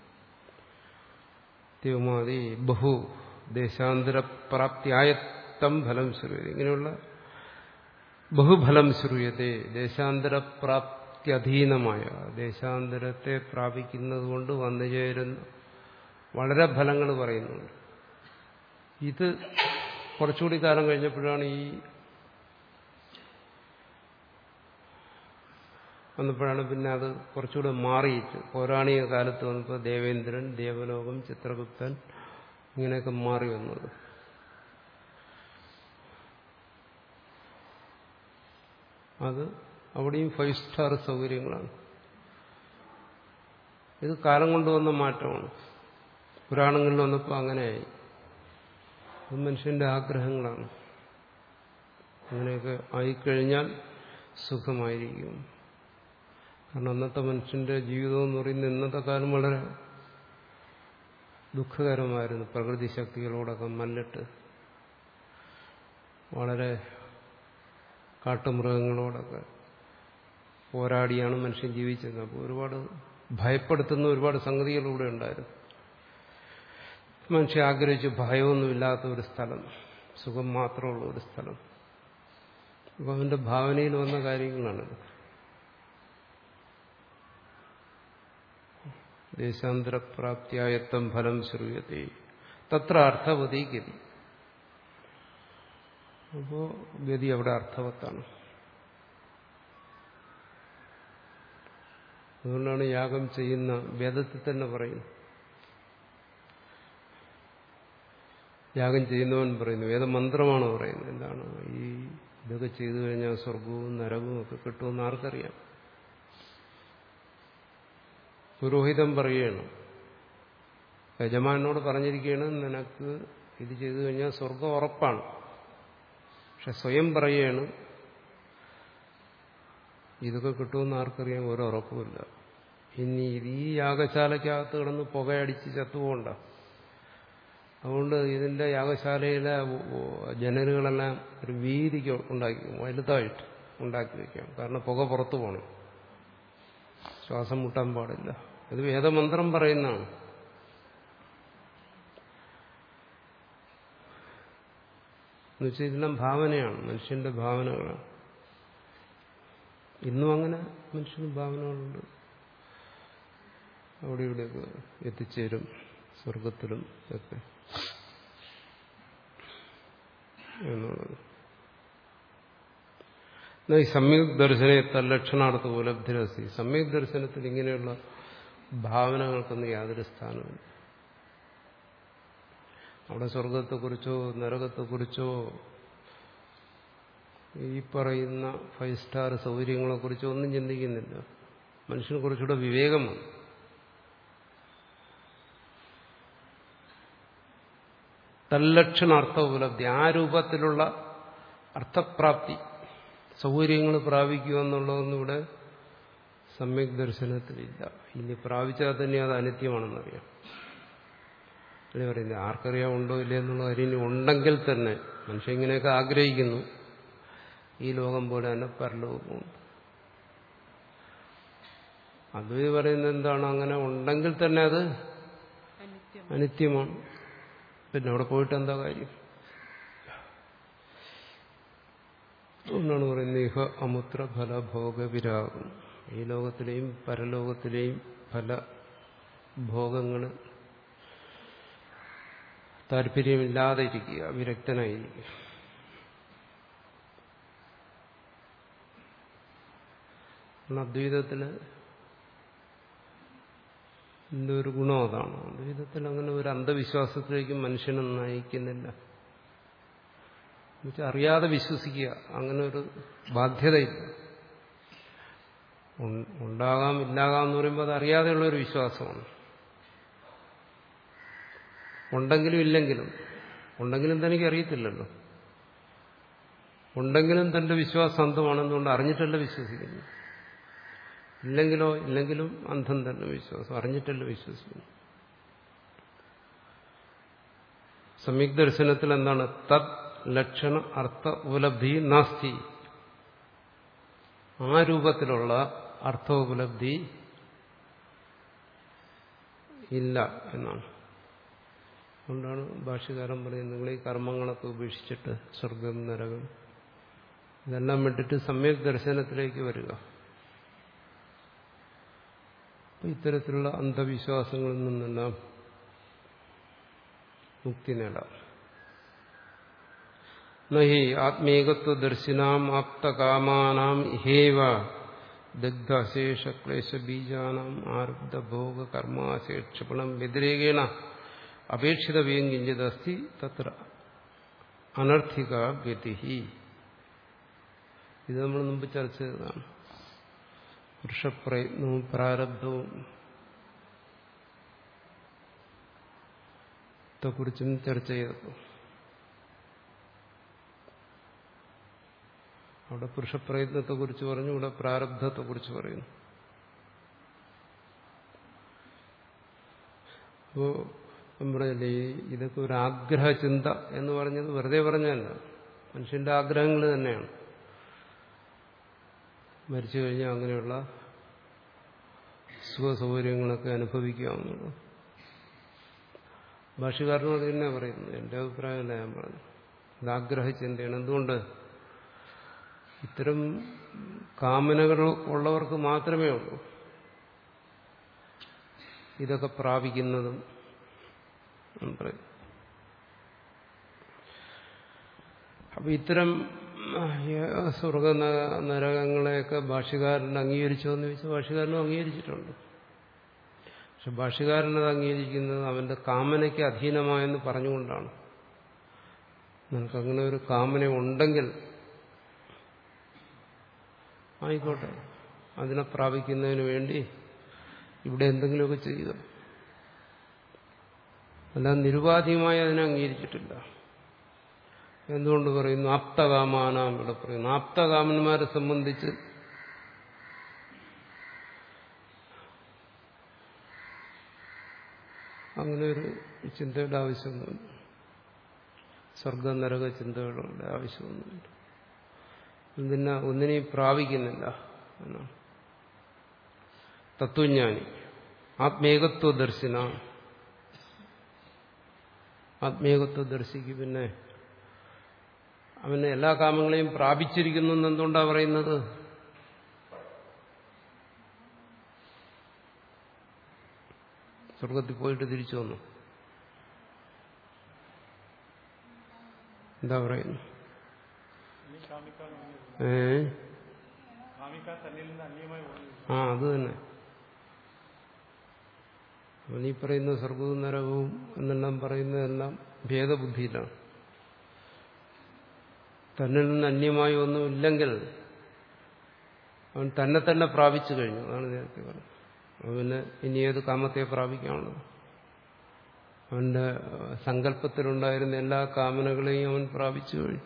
തീവമാതി ബഹു ദേശാന്തരപ്രാപ്തിയായത്തം ഫലം ശ്രുയത ഇങ്ങനെയുള്ള ബഹുഫലം ശ്രുയത്തെ ദേശാന്തരപ്രാപ്തിയധീനമായ ദേശാന്തരത്തെ പ്രാപിക്കുന്നത് കൊണ്ട് വന്നു ചേരുന്ന വളരെ ഫലങ്ങൾ പറയുന്നുണ്ട് ഇത് കുറച്ചുകൂടി കാലം കഴിഞ്ഞപ്പോഴാണ് ഈ വന്നപ്പോഴാണ് പിന്നെ അത് കുറച്ചുകൂടെ മാറിയിട്ട് പൗരാണിക കാലത്ത് വന്നപ്പോൾ ദേവേന്ദ്രൻ ദേവലോകം ചിത്രഗുപ്തൻ ഇങ്ങനെയൊക്കെ മാറി വന്നത് അത് അവിടെയും ഫൈവ് സ്റ്റാർ സൗകര്യങ്ങളാണ് ഇത് കാലം കൊണ്ടുവന്ന മാറ്റമാണ് പുരാണങ്ങളിൽ വന്നപ്പോൾ അങ്ങനെയായി അത് മനുഷ്യന്റെ ആഗ്രഹങ്ങളാണ് അങ്ങനെയൊക്കെ ആയിക്കഴിഞ്ഞാൽ സുഖമായിരിക്കും കാരണം അന്നത്തെ മനുഷ്യന്റെ ജീവിതം എന്ന് പറയുന്നത് ഇന്നത്തെ കാലം വളരെ ദുഃഖകരമായിരുന്നു പ്രകൃതി ശക്തികളോടൊക്കെ മല്ലിട്ട് വളരെ കാട്ടുമൃഗങ്ങളോടൊക്കെ പോരാടിയാണ് മനുഷ്യൻ ജീവിച്ചത് അപ്പോൾ ഒരുപാട് ഭയപ്പെടുത്തുന്ന ഒരുപാട് സംഗതികളിലൂടെ ഉണ്ടായിരുന്നു മനുഷ്യൻ ആഗ്രഹിച്ചു ഭയമൊന്നുമില്ലാത്ത ഒരു സ്ഥലം സുഖം മാത്രമുള്ള ഒരു സ്ഥലം അപ്പോൾ അവന്റെ ഭാവനയിൽ വന്ന കാര്യങ്ങളാണിത് ദേശാന്തരപ്രാപ്തിയായത്തം ഫലം ശ്രൂയത്തെ തത്ര അർത്ഥവതി ഗതി അപ്പോ ഗതി അവിടെ അർത്ഥവത്താണ് അതുകൊണ്ടാണ് യാഗം ചെയ്യുന്ന വേദത്തിൽ തന്നെ പറയുന്നു യാഗം ചെയ്യുന്നവൻ പറയുന്നു വേദമന്ത്രമാണ് പറയുന്നത് എന്താണ് ഈ ഇതൊക്കെ ചെയ്തു കഴിഞ്ഞാൽ സ്വർഗവും നരകവും ഒക്കെ കിട്ടുമെന്ന് ആർക്കറിയാം പുരോഹിതം പറയുകയാണ് യജമാനോട് പറഞ്ഞിരിക്കുകയാണ് നിനക്ക് ഇത് ചെയ്തു കഴിഞ്ഞാൽ സ്വർഗം ഉറപ്പാണ് പക്ഷെ സ്വയം പറയുകയാണ് ഇതൊക്കെ കിട്ടുമെന്ന് ആർക്കറിയാം ഒരു ഉറപ്പുമില്ല ഇനി ഈ യാഗശാലയ്ക്കകത്ത് കിടന്ന് പുകയടിച്ച് ചത്തുപോകണ്ട അതുകൊണ്ട് ഇതിന്റെ യാഗശാലയിലെ ജനലുകളെല്ലാം ഒരു വീതിക്ക് ഉണ്ടാക്കി വലുതായിട്ട് ഉണ്ടാക്കി വയ്ക്കാം കാരണം പുക പുറത്തു പോകണം ശ്വാസം മുട്ടാൻ പാടില്ല ഇത് വേദമന്ത്രം പറയുന്നതാണ് എന്നുവെച്ചാൽ ഇതെല്ലാം ഭാവനയാണ് മനുഷ്യന്റെ ഭാവനകളാണ് ഇന്നും അങ്ങനെ മനുഷ്യന് ഭാവനകളുണ്ട് അവിടെ ഇവിടെയൊക്കെ എത്തിച്ചേരും സ്വർഗത്തിലും ഒക്കെ എന്നുള്ളത് ഈ സമ്യക് ദർശനെ തല്ലക്ഷണാർത്ഥ ഉപലബ്ധിരസി സമ്യക് ദർശനത്തിൽ ഇങ്ങനെയുള്ള ഭാവനകൾക്കൊന്നും യാതൊരു സ്ഥാനമില്ല അവിടെ സ്വർഗത്തെക്കുറിച്ചോ നരകത്തെക്കുറിച്ചോ ഈ പറയുന്ന ഫൈവ് സ്റ്റാർ സൗകര്യങ്ങളെക്കുറിച്ചോ ഒന്നും ചിന്തിക്കുന്നില്ല മനുഷ്യന് കുറച്ചുകൂടെ വിവേകമാണ് തല്ലക്ഷണാർത്ഥ ഉപലബ്ധി ആ രൂപത്തിലുള്ള അർത്ഥപ്രാപ്തി സൗകര്യങ്ങൾ പ്രാപിക്കുക എന്നുള്ളതൊന്നും ഇവിടെ സമ്യക് ദർശനത്തിലില്ല ഇനി പ്രാപിച്ചാൽ തന്നെ അത് അനിത്യമാണെന്നറിയാം അല്ലേ പറയുന്നത് ആർക്കറിയാം ഉണ്ടോ ഇല്ലേ എന്നുള്ള കാര്യം ഇനി ഉണ്ടെങ്കിൽ തന്നെ മനുഷ്യൻ ഇങ്ങനെയൊക്കെ ആഗ്രഹിക്കുന്നു ഈ ലോകം പോലെ തന്നെ പരലോകമുണ്ട് അദ്വൈതി പറയുന്നത് എന്താണ് അങ്ങനെ ഉണ്ടെങ്കിൽ തന്നെ അത് അനിത്യം അനിത്യമാണ് പിന്നെ അവിടെ പോയിട്ട് എന്താ കാര്യം അതുകൊണ്ടാണ് പറയുന്നത് ഇഹ അമുത്ര ഫലഭോഗ വിരാഗം ഈ ലോകത്തിലെയും പരലോകത്തിലെയും ഫല ഭോഗങ്ങൾ താല്പര്യമില്ലാതെ ഇരിക്കുക വിരക്തനായിരിക്കുക കാരണം അദ്വൈതത്തില് ഇതിന്റെ ഒരു ഗുണം അതാണ് അദ്വൈതത്തിൽ അങ്ങനെ ഒരു അന്ധവിശ്വാസത്തിലേക്ക് മനുഷ്യനെ നയിക്കുന്നില്ല എന്നുവെച്ചാൽ അറിയാതെ വിശ്വസിക്കുക അങ്ങനെ ഒരു ബാധ്യതയില്ല ഉൺ- ഉണ്ടാകാം ഇല്ലാകാം എന്ന് പറയുമ്പോൾ അത് അറിയാതെയുള്ള ഒരു വിശ്വാസമാണ് ഉണ്ടെങ്കിലും ഇല്ലെങ്കിലും ഉണ്ടെങ്കിലും തനിക്ക് അറിയത്തില്ലല്ലോ ഉണ്ടെങ്കിലും തന്റെ വിശ്വാസം അന്ധമാണെന്നുകൊണ്ട് അറിഞ്ഞിട്ടല്ല വിശ്വസിക്കുന്നു ഇല്ലെങ്കിലോ ഇല്ലെങ്കിലും അന്ധം തന്നെ വിശ്വാസം അറിഞ്ഞിട്ടല്ല വിശ്വസിക്കുന്നു സംയുക്ത ദർശനത്തിൽ എന്താണ് തത് ലക്ഷണ അർത്ഥ ഉപലബ്ധി നാസ്തി ആ രൂപത്തിലുള്ള അർത്ഥോപലബ്ധി ഇല്ല എന്നാണ് അതുകൊണ്ടാണ് ഭാഷ്യകാരൻ പറയുന്നത് നിങ്ങൾ ഈ കർമ്മങ്ങളൊക്കെ ഉപേക്ഷിച്ചിട്ട് സ്വർഗം നരകം ഇതെല്ലാം വിട്ടിട്ട് സമ്യക് ദർശനത്തിലേക്ക് വരിക അപ്പൊ ഇത്തരത്തിലുള്ള അന്ധവിശ്വാസങ്ങളിൽ നിന്നെല്ലാം മുക്തി നേടാം നഹി ആത്മീകത്വദർശിനാം ആപ്തകാമാനാം ഇഹേവ ദഗ്ധശേഷ ക്ലേശബീജാനാം ആരബ്ധഭോഗ കർമാശേക്ഷപണം വ്യതിരേകേണ അപേക്ഷിതവ്യം കിഞ്ചിതസ്തി തത്ര അനർത്ഥിക ഗതി ഇത് നമ്മൾ മുമ്പ് ചർച്ച ചെയ്തതാണ് വൃഷപ്രയത്നവും പ്രാരബ്ധവും കുറിച്ചും ചർച്ച ചെയ്തപ്പോൾ അവിടെ പുരുഷപ്രയത്നത്തെക്കുറിച്ച് പറഞ്ഞു ഇവിടെ പ്രാരബ്ധത്തെക്കുറിച്ച് പറയുന്നു അപ്പോ നമ്മളല്ലേ ഇതൊക്കെ ഒരു ആഗ്രഹ ചിന്ത എന്ന് പറഞ്ഞത് വെറുതെ പറഞ്ഞല്ല മനുഷ്യന്റെ ആഗ്രഹങ്ങൾ തന്നെയാണ് മരിച്ചു കഴിഞ്ഞാൽ അങ്ങനെയുള്ള സുഖസൗകര്യങ്ങളൊക്കെ അനുഭവിക്കാവുന്നുള്ളൂ ഭാഷകാരനോട് തന്നെ പറയുന്നു എന്റെ അഭിപ്രായമല്ല ഞാൻ പറഞ്ഞു ഇത് ആഗ്രഹ ചിന്തയാണ് എന്തുകൊണ്ട് ഇത്തരം കാമനകൾ ഉള്ളവർക്ക് മാത്രമേ ഉള്ളൂ ഇതൊക്കെ പ്രാപിക്കുന്നതും എന്ന് പറയും അപ്പൊ ഇത്തരം സ്വർഗ നരകങ്ങളെയൊക്കെ ഭാഷ്യകാരൻ അംഗീകരിച്ചോ എന്ന് ചോദിച്ചാൽ ഭാഷ്യകാരനും അംഗീകരിച്ചിട്ടുണ്ട് പക്ഷെ ഭാഷ്യകാരനത് അംഗീകരിക്കുന്നത് അവന്റെ കാമനയ്ക്ക് അധീനമായെന്ന് പറഞ്ഞുകൊണ്ടാണ് നിനക്കങ്ങനെ ഒരു കാമന ഉണ്ടെങ്കിൽ ആയിക്കോട്ടെ അതിനെ പ്രാപിക്കുന്നതിന് വേണ്ടി ഇവിടെ എന്തെങ്കിലുമൊക്കെ ചെയ്യുക അല്ലാതെ നിരുപാധികമായി അതിനെ അംഗീകരിച്ചിട്ടില്ല എന്തുകൊണ്ട് പറയുന്നു ആപ്തകാമാനാം ഇവിടെ പറയുന്നു ആപ്തകാമന്മാരെ സംബന്ധിച്ച് അങ്ങനെ ഒരു ചിന്തയുടെ ആവശ്യമൊന്നുമില്ല സ്വർഗ നരക ചിന്തകളുടെ ആവശ്യമൊന്നുമില്ല ഇതിനെ ഒന്നിനെയും പ്രാപിക്കുന്നില്ല എന്നാണ് തത്വജ്ഞാനി ആത്മേകത്വ ദർശന ആത്മീയകത്വ ദർശിക്ക് പിന്നെ അവന് എല്ലാ കാമങ്ങളെയും പ്രാപിച്ചിരിക്കുന്നു എന്ന് എന്തുകൊണ്ടാണ് പറയുന്നത് സ്വർഗത്തിൽ പോയിട്ട് തിരിച്ചു വന്നു എന്താ പറയുന്നു ഏ ആ അത് തന്നെ അവൻ ഈ പറയുന്ന സ്വർഗവും നരകവും എന്നെല്ലാം പറയുന്നതെല്ലാം ഭേദബുദ്ധിയിലാണ് തന്നിൽ നിന്ന് അന്യമായി ഒന്നുമില്ലെങ്കിൽ അവൻ തന്നെ തന്നെ പ്രാപിച്ചു കഴിഞ്ഞു അതാണ് നേരത്തെ പറഞ്ഞത് അവന് ഇനി ഏത് കാമത്തെ പ്രാപിക്കാനുള്ളത് അവന്റെ സങ്കല്പത്തിലുണ്ടായിരുന്ന എല്ലാ കാമനകളെയും അവൻ പ്രാപിച്ചു കഴിഞ്ഞു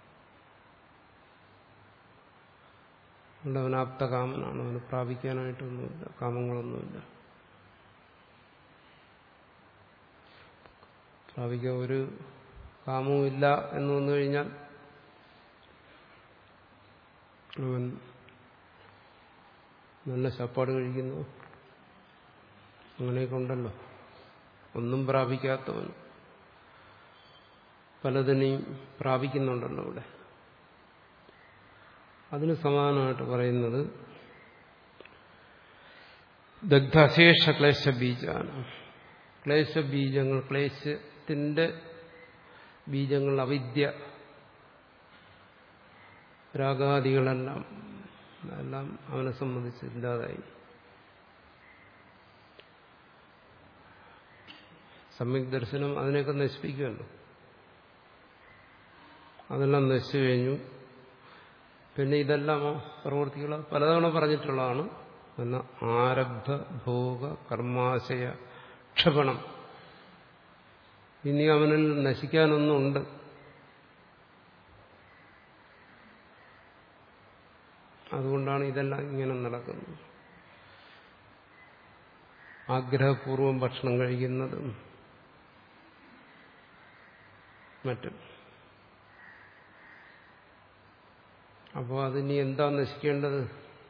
അതുകൊണ്ട് അവൻ ആപ്തകാമനാണ് അവന് പ്രാപിക്കാനായിട്ടൊന്നുമില്ല കാമങ്ങളൊന്നുമില്ല പ്രാപിക്കാൻ ഒരു കാമവും ഇല്ല എന്ന് വന്നു കഴിഞ്ഞാൽ അവൻ നല്ല ചപ്പാട് കഴിക്കുന്നു അങ്ങനെയൊക്കെ ഉണ്ടല്ലോ ഒന്നും പ്രാപിക്കാത്തവൻ പലതിനെയും പ്രാപിക്കുന്നുണ്ടല്ലോ ഇവിടെ അതിന് സമാനമായിട്ട് പറയുന്നത് ദഗ്ധശേഷ ക്ലേശബീജാണ് ക്ലേശബീജങ്ങൾ ക്ലേശത്തിന്റെ ബീജങ്ങൾ അവിദ്യ രാഗാദികളെല്ലാം എല്ലാം അവനെ സംബന്ധിച്ച് ഇല്ലാതായി സമ്യക് ദർശനം അതിനെയൊക്കെ നശിപ്പിക്കുമല്ലോ അതെല്ലാം നശിച്ചു കഴിഞ്ഞു പിന്നെ ഇതെല്ലാം പ്രവൃത്തികൾ പലതവണ പറഞ്ഞിട്ടുള്ളതാണ് എന്ന ആരബ്ധ ഭോഗ കർമാശയ ക്ഷപണം ഇനി അവനിൽ നശിക്കാനൊന്നുണ്ട് അതുകൊണ്ടാണ് ഇതെല്ലാം ഇങ്ങനെ നടക്കുന്നത് ആഗ്രഹപൂർവം ഭക്ഷണം കഴിക്കുന്നതും മറ്റും അപ്പോൾ അതിനി എന്താ നശിക്കേണ്ടത്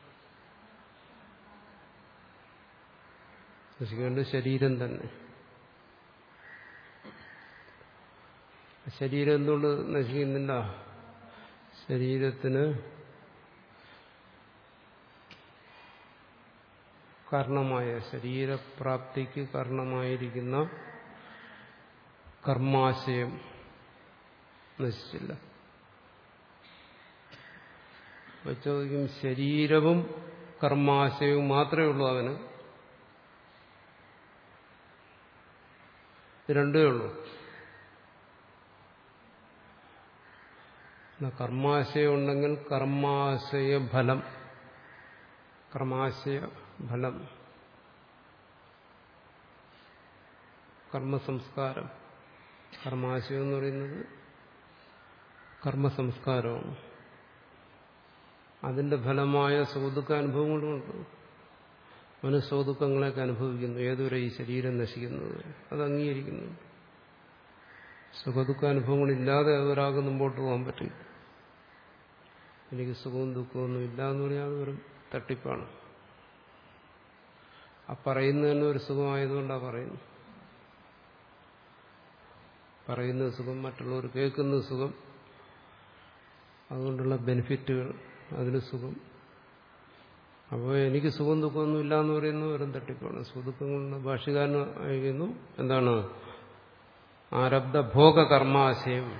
നശിക്കേണ്ടത് ശരീരം തന്നെ ശരീരം എന്തുകൊണ്ട് നശിക്കുന്നില്ല ശരീരത്തിന് കാരണമായ ശരീരപ്രാപ്തിക്ക് കാരണമായിരിക്കുന്ന കർമാശയം നശിച്ചില്ല അപ്പൊ ചോദിക്കും ശരീരവും കർമാശയവും മാത്രമേ ഉള്ളൂ അവന് ഇത് രണ്ടേ ഉള്ളൂ കർമാശയം ഉണ്ടെങ്കിൽ കർമാശയ ഫലം കർമാശയ ഫലം കർമ്മസംസ്കാരം കർമാശയം എന്ന് പറയുന്നത് കർമ്മസംസ്കാരമാണ് അതിന്റെ ഫലമായ സുഖദുഃഖ അനുഭവങ്ങളുമുണ്ട് അവന് സുഖദുഃഖങ്ങളെയൊക്കെ അനുഭവിക്കുന്നു ഏതുവരെ ഈ ശരീരം നശിക്കുന്നത് അത് അംഗീകരിക്കുന്നു സുഖദുഃഖ അനുഭവങ്ങളില്ലാതെ ഒരാൾക്ക് മുമ്പോട്ട് പോകാൻ പറ്റില്ല എനിക്ക് സുഖവും ദുഃഖവും ഒന്നും ഇല്ല എന്ന് പറഞ്ഞാൽ ഒരു തട്ടിപ്പാണ് ആ പറയുന്നതന്നെ ഒരു സുഖമായതുകൊണ്ടാണ് പറയുന്നത് പറയുന്ന സുഖം മറ്റുള്ളവർ കേൾക്കുന്ന സുഖം അതുകൊണ്ടുള്ള ബെനിഫിറ്റുകൾ അതിന് സുഖം അപ്പോൾ എനിക്ക് സുഖം ദുഃഖമൊന്നും ഇല്ല എന്ന് പറയുന്നത് വെറും തട്ടിപ്പാണ് സുഖദുഃഖങ്ങളുടെ ഭാഷകാരൻ അയക്കുന്നു എന്താണ് ആരബ്ധ ഭോഗകർമാശയം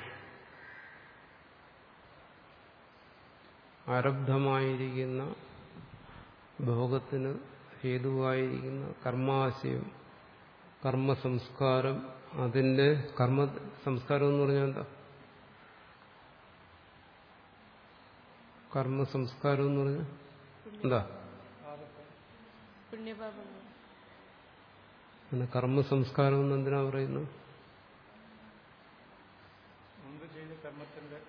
ആരബ്ധമായിരിക്കുന്ന ഭോഗത്തിന് ഹേതുവായിരിക്കുന്ന കർമാശയം കർമ്മസംസ്കാരം അതിന്റെ കർമ്മ സംസ്കാരം എന്ന് പറഞ്ഞാൽ എന്താ കർമ്മസംസ്കാരം എന്ന് പറഞ്ഞാൽ എന്താ പുണ്യപാപങ്ങൾ പിന്നെ കർമ്മസംസ്കാരം എന്ന് എന്തിനാ പറയുന്നത് മുമ്പ് ചെയ്ത കർമ്മത്തിന്റെ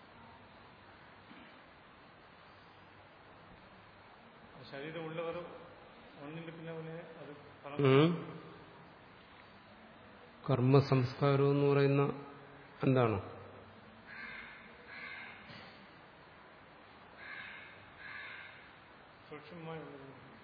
ശരീരമുള്ളവർ ഒന്നിന്റെ പിന്നെ അവനെ അത് ഫലം ഉം. കർമ്മസംസ്കാരം എന്ന് പറയുന്ന എന്താണ് സൂക്ഷ്മമായി ഉള്ളത്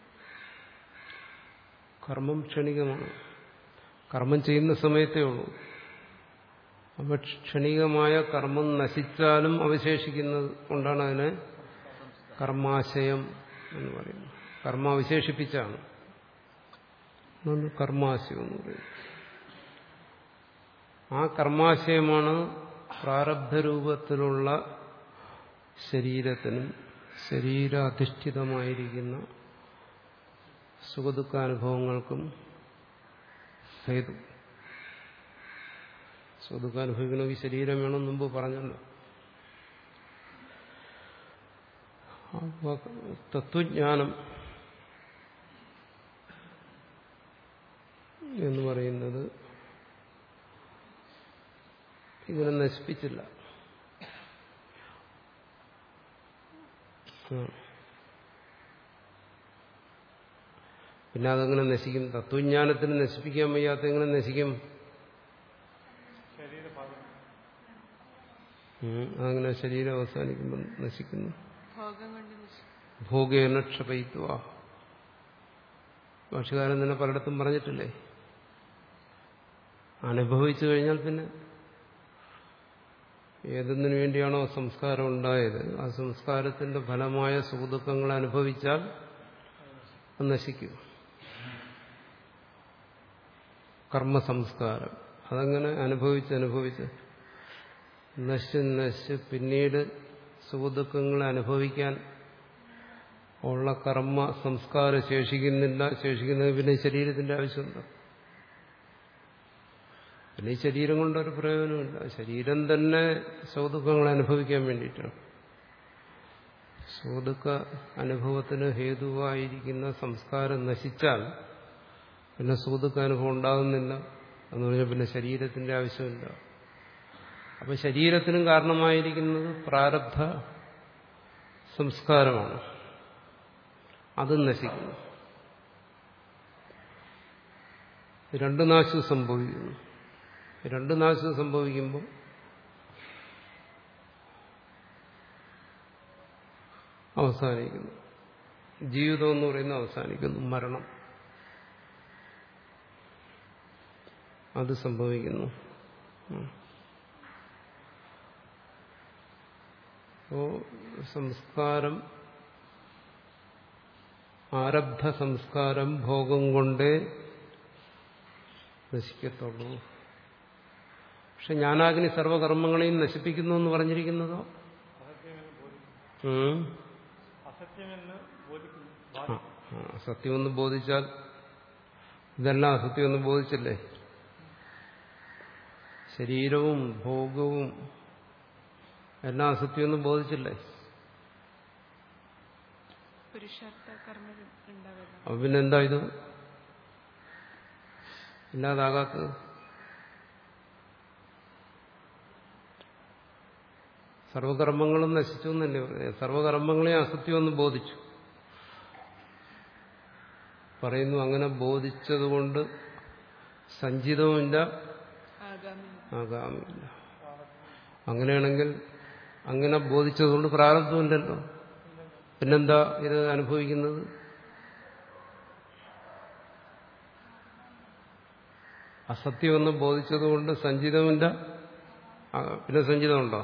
കർമ്മം ക്ഷണികമാണ് കർമ്മം ചെയ്യുന്ന സമയത്തേ ഉള്ളൂ അപ്പൊ ക്ഷണികമായ കർമ്മം നശിച്ചാലും അവശേഷിക്കുന്നത് കൊണ്ടാണ് അതിനെ കർമാശയം എന്ന് പറയുന്നത് കർമ്മ അവശേഷിപ്പിച്ചാണ് അതാണ് കർമാശയം എന്ന് പറയുന്നത് ആ കർമാശയമാണ് പ്രാരബ്ധ രൂപത്തിലുള്ള ശരീരത്തിനും ശരീരാധിഷ്ഠിതമായിരിക്കുന്ന സുഖദുഃഖാനുഭവങ്ങൾക്കും ഹേതു സുഖദുഃഖം അനുഭവിക്കണമെങ്കിൽ ശരീരം വേണം മുമ്പ് പറഞ്ഞല്ലോ അപ്പൊ തത്വജ്ഞാനം എന്ന് പറയുന്നത് ഇതിനെ നശിപ്പിച്ചില്ല ആ. പിന്നെ അതെങ്ങനെ നശിക്കും തത്വജ്ഞാനത്തിന് നശിപ്പിക്കാൻ വയ്യാത്ത എങ്ങനെ നശിക്കും ഉം. അങ്ങനെ ശരീരം അവസാനിക്കുമ്പോൾ നശിക്കുന്നു ഭോഗം കൊണ്ട് നശിക്കും ഭോഗേന ക്ഷപയിത്വ ഭാഷകാരൻ തന്നെ പലയിടത്തും പറഞ്ഞിട്ടില്ലേ അനുഭവിച്ചു കഴിഞ്ഞാൽ പിന്നെ ഏതെന്നിനു വേണ്ടിയാണോ സംസ്കാരം ഉണ്ടായത് ആ സംസ്കാരത്തിന്റെ ഫലമായ സുഖദുഃഖങ്ങൾ അനുഭവിച്ചാൽ അത് നശിക്കും കർമ്മസംസ്കാരം അതങ്ങനെ അനുഭവിച്ച് അനുഭവിച്ച് നശിച്ച് നശിച്ച് പിന്നീട് സുഖദുഃഖങ്ങൾ അനുഭവിക്കാൻ ഉള്ള കർമ്മ സംസ്കാരം ശേഷിക്കുന്നില്ല ശേഷിക്കുന്നത് പിന്നെ ശരീരത്തിന്റെ ആവശ്യമുണ്ടോ പിന്നെ ഈ ശരീരം കൊണ്ടൊരു പ്രയോജനമില്ല ശരീരം തന്നെ സുഖദുഃഖങ്ങൾ അനുഭവിക്കാൻ വേണ്ടിയിട്ടാണ് സുഖദുഃഖ അനുഭവത്തിന് ഹേതുവായിരിക്കുന്ന സംസ്കാരം നശിച്ചാൽ പിന്നെ സുഖദുഃഖ അനുഭവം ഉണ്ടാകുന്നില്ല എന്ന് പറഞ്ഞാൽ പിന്നെ ശരീരത്തിന്റെ ആവശ്യമില്ല അപ്പൊ ശരീരത്തിനും കാരണമായിരിക്കുന്നത് പ്രാരബ്ധ സംസ്കാരമാണ് അതും നശിക്കുന്നു രണ്ട് നാശം സംഭവിക്കുന്നു രണ്ട് നാശം സംഭവിക്കുമ്പോൾ അവസാനിക്കുന്നു ജീവിതം എന്ന് പറയുന്നത് അവസാനിക്കുന്നു മരണം അത് സംഭവിക്കുന്നു ഉം. അപ്പോ സംസ്കാരം ആരബ്ധ സംസ്കാരം ഭോഗം കൊണ്ടേ നശിക്കത്തുള്ളൂ പക്ഷെ ജ്ഞാനാഗ്നി സർവകർമ്മങ്ങളെയും നശിപ്പിക്കുന്നു എന്ന് പറഞ്ഞിരിക്കുന്നതോ അസത്യമെന്ന് ബോധിക്കുന്നു ഉം. അസത്യമെന്ന് ബോധിക്കുന്നു ആ, ആ, സത്യമെന്ന് ബോധിച്ചാൽ ഇതെല്ലാം അസത്യമെന്ന് ബോധിച്ചല്ലേ ശരീരവും ഭോഗവും എല്ലാം അസത്യമെന്ന് ബോധിച്ചില്ലേ പുരുഷാർത്ഥ കർമ്മം ഉണ്ടാവില്ല അപ്പൊ പിന്നെന്താ ഇത് ഇല്ലാതാകാത്തത് സർവകർമ്മങ്ങളും നശിച്ചു എന്നല്ലേ പറയുന്നത് സർവകർമ്മങ്ങളെയും അസത്യമെന്ന് ബോധിച്ചു പറയുന്നു അങ്ങനെ ബോധിച്ചതുകൊണ്ട് സഞ്ചിതവുമില്ല ആഗാമി ആകാമില്ല അങ്ങനെയാണെങ്കിൽ അങ്ങനെ ബോധിച്ചതുകൊണ്ട് പ്രാരബ്ധമില്ലല്ലോ പിന്നെന്താ ഇത് അനുഭവിക്കുന്നത് അസത്യമെന്ന് ബോധിച്ചതുകൊണ്ട് സഞ്ചിതമില്ല ആ, പിന്നെ സഞ്ചിതമുണ്ടോ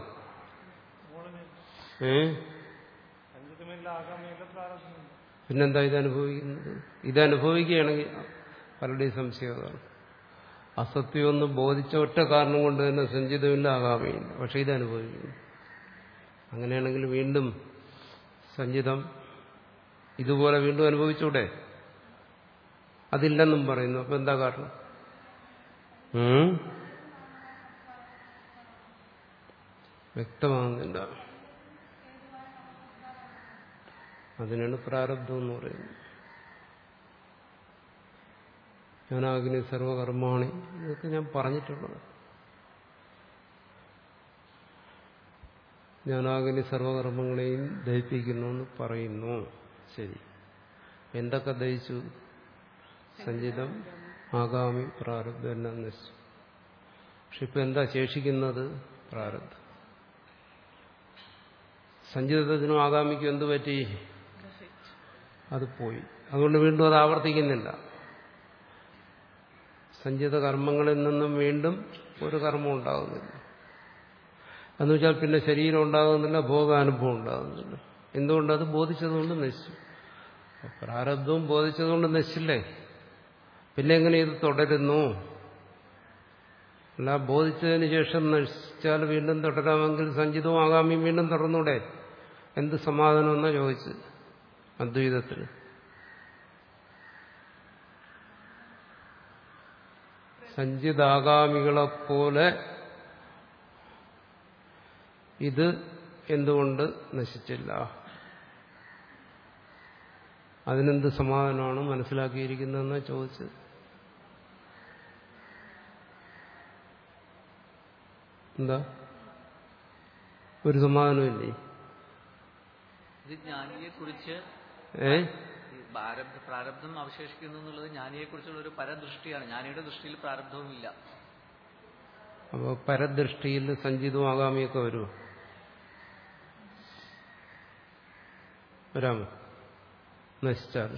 ഏ സഞ്ചിതമില്ല ആകാമില്ല പ്രാരബ്ധമില്ല പിന്നെന്താ ഇത് അനുഭവിക്കുന്നത് ഇത് അനുഭവിക്കുകയാണെങ്കിൽ പലരുടെയും സംശയം അതാണ് അസത്യമെന്ന് ബോധിച്ച ഒറ്റ കാരണം കൊണ്ട് തന്നെ സഞ്ചിതമില്ല ആകാമിയില്ല പക്ഷെ ഇത് അനുഭവിക്കുന്നു അങ്ങനെയാണെങ്കിൽ വീണ്ടും സഞ്ചിതം ഇതുപോലെ വീണ്ടും അനുഭവിച്ചൂടെ അതില്ലെന്നും പറയുന്നു അപ്പൊ എന്താ കാരണം ഉം? വ്യക്തമാകുന്നില്ല അതിനാണ് പ്രാരബ്ധം എന്ന് പറയുന്നത് ജ്ഞാനാഗ്നി സർവകർമാണി ഇതൊക്കെ ഞാൻ പറഞ്ഞിട്ടുള്ളത് ജ്ഞാനാഗ്നി സർവകർമ്മങ്ങളെയും ദഹിപ്പിക്കുന്നു എന്ന് പറയുന്നു ശരി എന്തൊക്കെ ദഹിച്ചു സഞ്ചിതം ആഗാമി പ്രാരബ്ധം എല്ലാം നശിച്ചു പക്ഷെ ഇപ്പൊ എന്താ ശേഷിക്കുന്നത് പ്രാരബ്ധം സഞ്ചിതത്തിനും ആഗാമിക്കും എന്ത് പറ്റി ഗ്രഹിച്ചു അത് പോയി അതുകൊണ്ട് വീണ്ടും അത് ആവർത്തിക്കുന്നില്ല സഞ്ചിത കർമ്മങ്ങളിൽ നിന്നും വീണ്ടും ഒരു കർമ്മം ഉണ്ടാകുന്നില്ല എന്ന് വെച്ചാൽ പിന്നെ ശരീരം ഉണ്ടാകുന്നില്ല ഭോഗാനുഭവം ഉണ്ടാകുന്നില്ല എന്തുകൊണ്ട് അത് ബോധിച്ചതുകൊണ്ട് നശിച്ചു അപ്പൊ പ്രാരബ്ധവും ബോധിച്ചതുകൊണ്ട് നശിച്ചില്ലേ പിന്നെ എങ്ങനെ ഇത് തുടരുന്നു അല്ല ബോധിച്ചതിന് ശേഷം നശിച്ചാൽ വീണ്ടും തുടരാമെങ്കിൽ സഞ്ചിതവും ആകാമിയും വീണ്ടും തുടർന്നൂടെ എന്ത് സമാധാനം എന്നാ ചോദിച്ച് അദ്വൈതത്തിൽ സഞ്ചിതാകാമികളെപ്പോലെ ഇത് എന്തുകൊണ്ട് നശിച്ചില്ല അതിനെന്ത് സമാധാനമാണ് മനസ്സിലാക്കിയിരിക്കുന്നതെന്ന് ചോദിച്ചത് എന്താ ഒരു സമാധാനമില്ലേ ഇത് ജ്ഞാനിയെ കുറിച്ച് ഏ പ്രാരബ്ധ പ്രാരബ്ധം അവശേഷിക്കുന്നു എന്നുള്ളത് ജ്ഞാനിയെ കുറിച്ചുള്ള ഒരു പരദൃഷ്ടിയാണ് ജ്ഞാനിയുടെ ദൃഷ്ടിയിൽ പ്രാരബ്ധവുമില്ല അപ്പോൾ പരദൃഷ്ടിയിൽ സഞ്ചിതവും ആകാമിയൊക്കെ വരുമോ വരാമോ നശിച്ചാൽ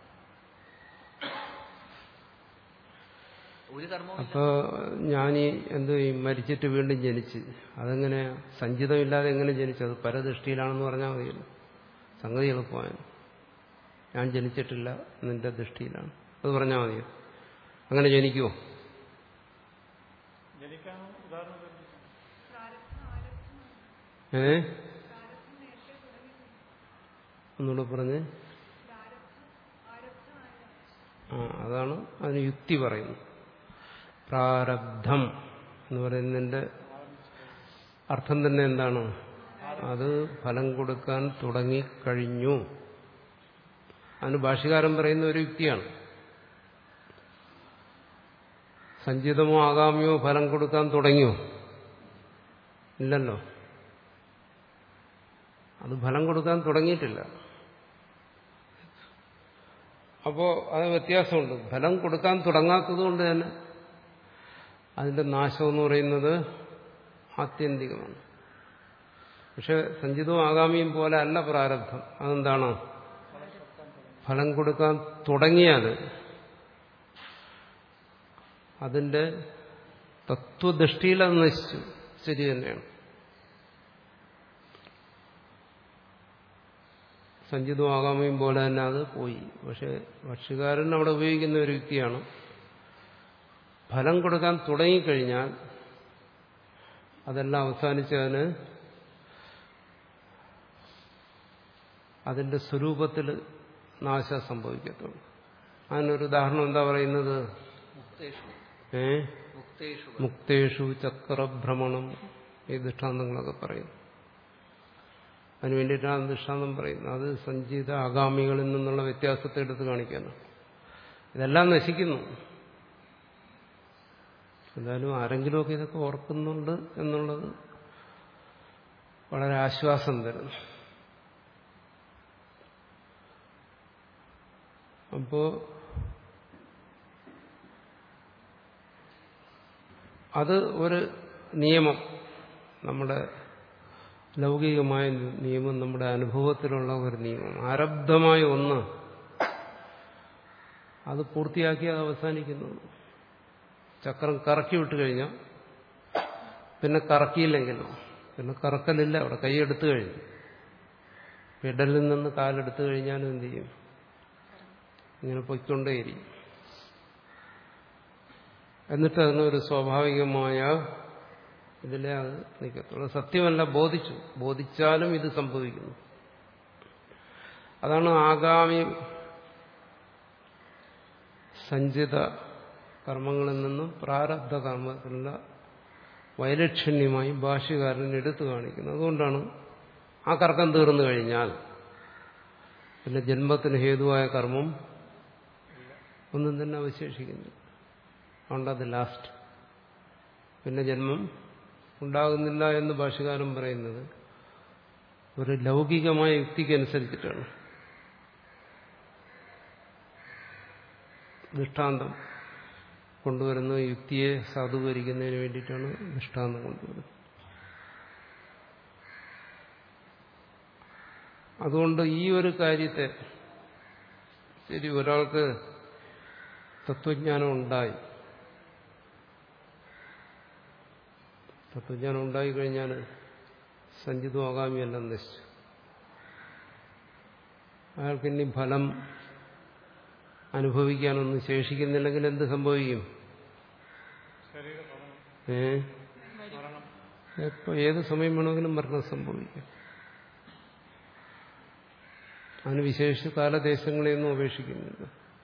ഒരു കർമ്മവും അപ്പോ ഞാനീ എന്ത് ചെയ്യും മരിച്ചിട്ട് വീണ്ടും ജനിച്ച് അതെങ്ങനെ സഞ്ചിതമില്ലാതെ എങ്ങനെ ജനിച്ചു അത് പരദൃഷ്ടിയിലാണെന്ന് പറഞ്ഞാൽ മതിയല്ലോ സംഗതി എളുപ്പമായിരുന്നു ഞാൻ ജനിച്ചിട്ടില്ല നിന്റെ ദൃഷ്ടിയിലാണ് അത് പറഞ്ഞാൽ മതിയോ അങ്ങനെ ജനിക്കുമോ ജനിക്കാൻ ഉദാഹരണം തരുന്നു ഏ ഒന്നുകൂടെ പറഞ്ഞ് ആ അതാണ് അതിന് യുക്തി പറയുന്നത് പ്രാരബ്ധം എന്ന് പറയുന്നതിന്റെ അർത്ഥം തന്നെ എന്താണ് അത് ഫലം കൊടുക്കാൻ തുടങ്ങിക്കഴിഞ്ഞു അതിന് ഭാഷകാരൻ പറയുന്ന ഒരു യുക്തിയാണ് സഞ്ചിതമോ ആകാമിയോ ഫലം കൊടുക്കാൻ തുടങ്ങിയോ ഇല്ലല്ലോ അത് ഫലം കൊടുക്കാൻ തുടങ്ങിയിട്ടില്ല അപ്പോ അത് വ്യത്യാസമുണ്ട് ഫലം കൊടുക്കാൻ തുടങ്ങാത്തത് കൊണ്ട് തന്നെ അതിന്റെ നാശം എന്ന് പറയുന്നത് ആത്യന്തികമാണ് പക്ഷെ സഞ്ചിതവും ആകാമിയും പോലെ അല്ല പ്രാരബ്ധം അതെന്താണ് ഫലം കൊടുക്കാൻ തുടങ്ങിയാൽ അതിന്റെ തത്വദൃഷ്ടിയിൽ അത് നശിച്ചു ശരി തന്നെയാണ് സഞ്ചിതവും ആകാമയും പോലെ തന്നെ അത് പോയി പക്ഷെ ഭക്ഷ്യകാരൻ അവിടെ ഉപയോഗിക്കുന്ന ഒരു യുക്തിയാണ് ഫലം കൊടുക്കാൻ തുടങ്ങിക്കഴിഞ്ഞാൽ അതെല്ലാം അവസാനിച്ചതിന് അതിന്റെ സ്വരൂപത്തിൽ നാശം സംഭവിക്കത്തുള്ളൂ അതിനൊരു ഉദാഹരണം എന്താ പറയുന്നത് മുക്തേഷു ഏ മുക്തേഷു മുക്തേഷു ചക്രഭ്രമണം ഈ ദൃഷ്ടാന്തങ്ങളൊക്കെ പറയുന്നു അതിന് വേണ്ടിയിട്ടാണ് ദൃഷ്ടാന്തം പറയുന്നത് അത് സഞ്ചിത ആഗാമികളിൽ നിന്നുള്ള വ്യത്യാസത്തെ എടുത്ത് കാണിക്കാനാണ് ഇതെല്ലാം നശിക്കുന്നു എന്തായാലും ആരെങ്കിലുമൊക്കെ ഇതൊക്കെ ഓർക്കുന്നുണ്ട് എന്നുള്ളത് വളരെ ആശ്വാസം തരുന്നു അപ്പോ അത് ഒരു നിയമം നമ്മുടെ ലൗകികമായ നിയമം നമ്മുടെ അനുഭവത്തിലുള്ള ഒരു നിയമം ആരബ്ധമായ ഒന്ന് അത് പൂർത്തിയാക്കി അത് അവസാനിക്കുന്നു ചക്രം കറക്കി വിട്ട് കഴിഞ്ഞാൽ പിന്നെ കറക്കിയില്ലെങ്കിലോ പിന്നെ കറക്കലില്ല അവിടെ കൈയെടുത്തു കഴിഞ്ഞു പെഡലിൽ നിന്ന് കാലെടുത്തു കഴിഞ്ഞാലും എന്ത് ചെയ്യും ഇങ്ങനെ പൊയ്ക്കൊണ്ടേയിരിക്കും എന്നിട്ട് അതിനൊരു സ്വാഭാവികമായ ഇതിലെ അത് നിൽക്കത്തുള്ളൂ സത്യമല്ല ബോധിച്ചു ബോധിച്ചാലും ഇത് സംഭവിക്കുന്നു അതാണ് ആഗാമി സഞ്ചിത കർമ്മങ്ങളിൽ നിന്നും പ്രാരബ്ധ കർമ്മത്തിലുള്ള വൈലക്ഷണ്യമായി ഭാഷ്യകാരൻ എടുത്തു കാണിക്കുന്നത് അതുകൊണ്ടാണ് ആ കർക്കം തീർന്നു കഴിഞ്ഞാൽ പിന്നെ ജന്മത്തിന് ഹേതുവായ കർമ്മം ഒന്നും തന്നെ അവശേഷിക്കുന്നില്ല അതുകൊണ്ട് അത് ലാസ്റ്റ് പിന്നെ ജന്മം ഉണ്ടാകുന്നില്ല എന്ന് ഭാഷകാരൻ പറയുന്നത് ഒരു ലൗകികമായ യുക്തിക്കനുസരിച്ചിട്ടാണ് ദൃഷ്ടാന്തം കൊണ്ടുവരുന്ന യുക്തിയെ സാധൂകരിക്കുന്നതിന് വേണ്ടിയിട്ടാണ് ദൃഷ്ടാന്തം കൊണ്ടുവരുന്നത് അതുകൊണ്ട് ഈ ഒരു കാര്യത്തെ ശരി ഒരാൾക്ക് തത്വജ്ഞാനം ഉണ്ടായി തത്വജ്ഞാനം ഉണ്ടായിക്കഴിഞ്ഞാൽ സഞ്ചിതം ആകാമിയെല്ലാം നശിച്ചു അയാൾക്ക് ഇനി ഫലം അനുഭവിക്കാനൊന്നും ശേഷിക്കുന്നില്ലെങ്കിൽ എന്ത് സംഭവിക്കും ശരീരപതനം ഏ എപ്പോ ഏത് സമയം വേണമെങ്കിലും മരണം സംഭവിക്കും അതിന് വിശേഷിച്ച് കാലദേശങ്ങളെയൊന്നും അപേക്ഷിക്കുന്നില്ല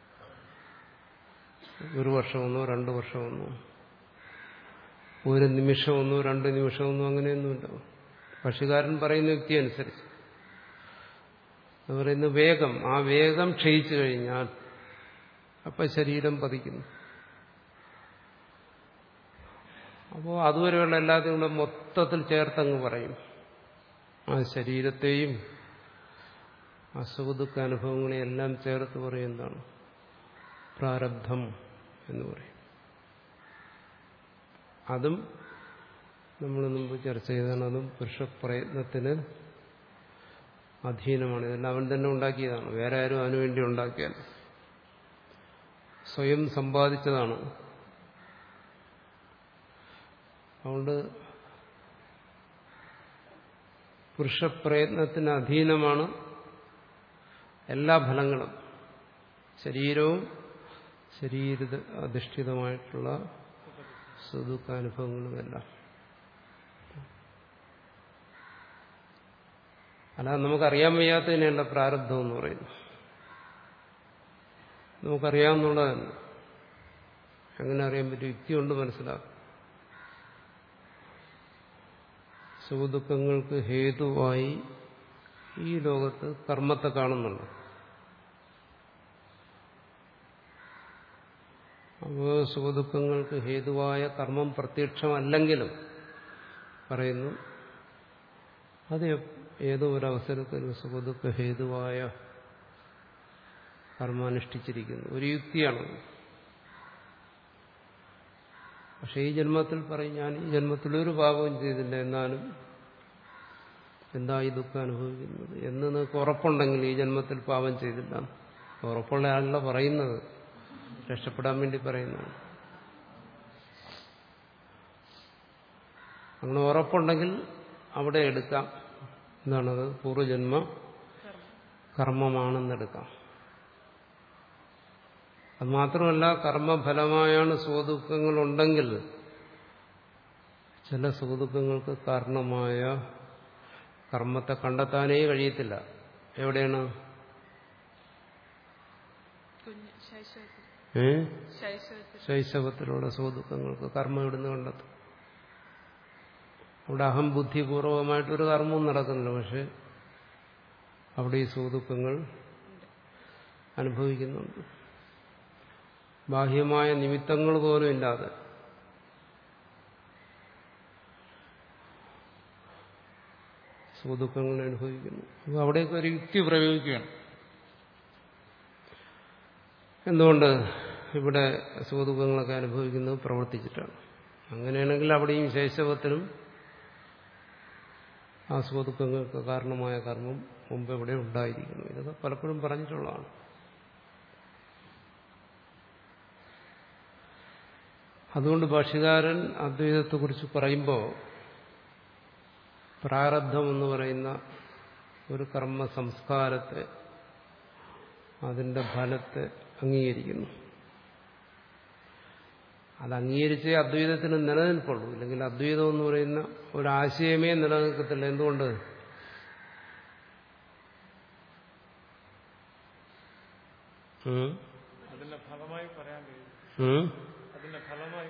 ഒരു വർഷമൊന്നോ രണ്ട് വർഷമൊന്നോ ഒരു നിമിഷമൊന്നോ രണ്ട് നിമിഷമൊന്നോ അങ്ങനെയൊന്നുമില്ല പക്ഷികാരൻ പറയുന്ന വ്യക്തി അനുസരിച്ച് അത് പറയുന്ന വേഗം ആ വേഗം ക്ഷയിച്ചു കഴിഞ്ഞാൽ അപ്പം ശരീരം പതിക്കുന്നു അപ്പോൾ അതുവരെയുള്ള എല്ലാത്തിനും കൂടെ മൊത്തത്തിൽ ചേർത്തങ്ങ് പറയും ആ ശരീരത്തെയും ആ സുഖദുഃഖ അനുഭവങ്ങളെയും എല്ലാം ചേർത്ത് പറയും എന്താണ് പ്രാരബ്ധം എന്ന് പറയും അതും നമ്മൾ മുമ്പ് ചർച്ച ചെയ്താണ് അതും പുരുഷപ്രയത്നത്തിന് അധീനമാണ് ഇതെല്ലാം അവൻ തന്നെ ഉണ്ടാക്കിയതാണ് വേറെ ആരും അവന് വേണ്ടി ഉണ്ടാക്കിയല്ല സ്വയം സമ്പാദിച്ചതാണ് അതുകൊണ്ട് പുരുഷപ്രയത്നത്തിന് അധീനമാണ് എല്ലാ ഫലങ്ങളും ശരീരവും ശരീര അധിഷ്ഠിതമായിട്ടുള്ള സുദുഃഖാനുഭവങ്ങളുമെല്ലാം അല്ലാതെ നമുക്കറിയാൻ വയ്യാത്തതിനെയല്ല പ്രാരബ്ധം എന്ന് പറയുന്നു നമുക്കറിയാവുന്നുള്ളതല്ല എങ്ങനെ അറിയാൻ പറ്റും യുക്തി കൊണ്ട് മനസ്സിലാക്കും സുഖദുഃഖങ്ങൾക്ക് ഹേതുവായി ഈ ലോകത്ത് കർമ്മത്തെ കാണുന്നുണ്ട് അപ്പോൾ സുഖദുഃഖങ്ങൾക്ക് ഹേതുവായ കർമ്മം പ്രത്യക്ഷമല്ലെങ്കിലും പറയുന്നു അത് ഏതോ ഒരു അവസരത്തിൽ സുഖദുഃഖ ഹേതുവായ കർമാനുഷ്ഠിച്ചിരിക്കുന്നു ഒരു യുക്തിയാണ് പക്ഷെ ഈ ജന്മത്തിൽ പറയും ഞാൻ ഈ ജന്മത്തിൽ ഒരു പാപവും ചെയ്തില്ല എന്നാലും എന്താ ഈ ദുഃഖം അനുഭവിക്കുന്നത് എന്ന് നിങ്ങൾക്ക് ഉറപ്പുണ്ടെങ്കിൽ ഈ ജന്മത്തിൽ പാപം ചെയ്തില്ല ഉറപ്പുള്ള ആളല്ല പറയുന്നത് രക്ഷപ്പെടാൻ വേണ്ടി പറയുന്നതാണ് അങ്ങനെ ഉറപ്പുണ്ടെങ്കിൽ അവിടെ എടുക്കാം എന്താണത് പൂർവ്വജന്മ കർമ്മമാണെന്നെടുക്കാം അത് മാത്രമല്ല കർമ്മഫലമായാണ് സുഖദുഃഖങ്ങളുണ്ടെങ്കിൽ ചില സുഖദുഃഖങ്ങൾക്ക് കാരണമായ കർമ്മത്തെ കണ്ടെത്താനേ കഴിയത്തില്ല എവിടെയാണ് കുഞ്ഞ് ശൈശവത്തിൽ ഏ ശൈശവത്തിൽ ശൈശവത്തിലുള്ള സുഖദുഃഖങ്ങൾക്ക് കർമ്മം ഇവിടുന്ന് കണ്ടെത്തും അവിടെ അഹം ബുദ്ധിപൂർവമായിട്ടൊരു കർമ്മവും നടക്കുന്നില്ല പക്ഷെ അവിടെ ഈ സുഖദുഃഖങ്ങൾ അനുഭവിക്കുന്നുണ്ട് ബാഹ്യമായ നിമിത്തങ്ങൾ പോലും ഇല്ലാതെ സുഖദുഃഖങ്ങൾ അനുഭവിക്കുന്നു അപ്പോൾ അവിടെയൊക്കെ ഒരു യുക്തി പ്രയോഗിക്കുകയാണ് എന്തുകൊണ്ട് ഇവിടെ സുഖദുഃഖങ്ങളൊക്കെ അനുഭവിക്കുന്നത് പ്രവർത്തിച്ചിട്ടാണ് അങ്ങനെയാണെങ്കിൽ അവിടെയും ശൈശവത്തിനും ആ സുഖദുഃഖങ്ങൾക്ക് കാരണമായ കർമ്മം മുമ്പ് ഇവിടെ ഉണ്ടായിരിക്കുന്നു ഇതൊക്കെ പലപ്പോഴും പറഞ്ഞിട്ടുള്ളതാണ് അതുകൊണ്ട് ഭാഷ്യകാരൻ അദ്വൈതത്തെക്കുറിച്ച് പറയുമ്പോൾ പ്രാരബ്ധം എന്ന് പറയുന്ന ഒരു കർമ്മ സംസ്കാരത്തെ അതിന്റെ ഫലത്തെ അംഗീകരിക്കുന്നു അത് അംഗീകരിച്ചേ അദ്വൈതത്തിന് നിലനിൽപ്പുള്ളൂ ഇല്ലെങ്കിൽ അദ്വൈതം എന്ന് പറയുന്ന ഒരാശയമേ നിലനിൽക്കത്തില്ല എന്തുകൊണ്ട് ഉം? അതിന്റെ ഫലമായി പറയാൻ കഴിയും ഉം? അതിന്റെ ഫലമായി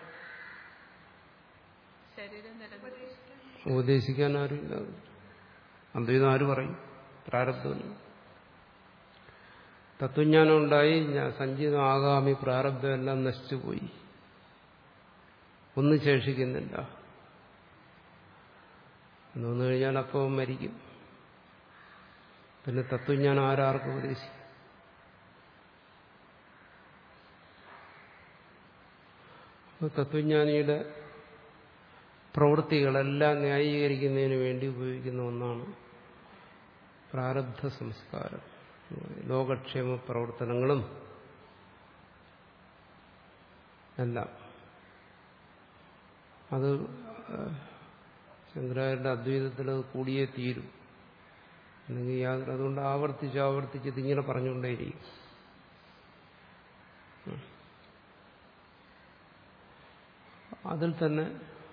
ശരീരം നിലനിർത്തി ഉപദേശിക്കാൻ ആരുമില്ല അദ്വൈതം ആര് പറയും പ്രാരബ്ധമില്ല തത്വജ്ഞാനം ഉണ്ടായി ഞാൻ സഞ്ചിതം ആകാമി പ്രാരബ്ധം എല്ലാം നശിച്ചുപോയി ഒന്നും ശേഷിക്കുന്നില്ല എന്ന് വന്നു കഴിഞ്ഞാൽ അപ്പോൾ മരിക്കും പിന്നെ തത്വജ്ഞാനം ആരാർക്ക് ഉപദേശിക്കും അപ്പോൾ തത്വജ്ഞാനിയുടെ പ്രവൃത്തികളെല്ലാം ന്യായീകരിക്കുന്നതിന് വേണ്ടി ഉപയോഗിക്കുന്ന ഒന്നാണ് പ്രാരബ്ധ സംസ്കാരം ലോകക്ഷേമ പ്രവർത്തനങ്ങളും എല്ലാം അത് ശങ്കരാചാര്യന്റെ അദ്വൈതത്തിൽ അത് കൂടിയേ തീരും അല്ലെങ്കിൽ യാതൊരു അതുകൊണ്ട് ആവർത്തിച്ച് ആവർത്തിച്ച് ഇതിങ്ങനെ പറഞ്ഞുകൊണ്ടേയിരിക്കും അതിൽ തന്നെ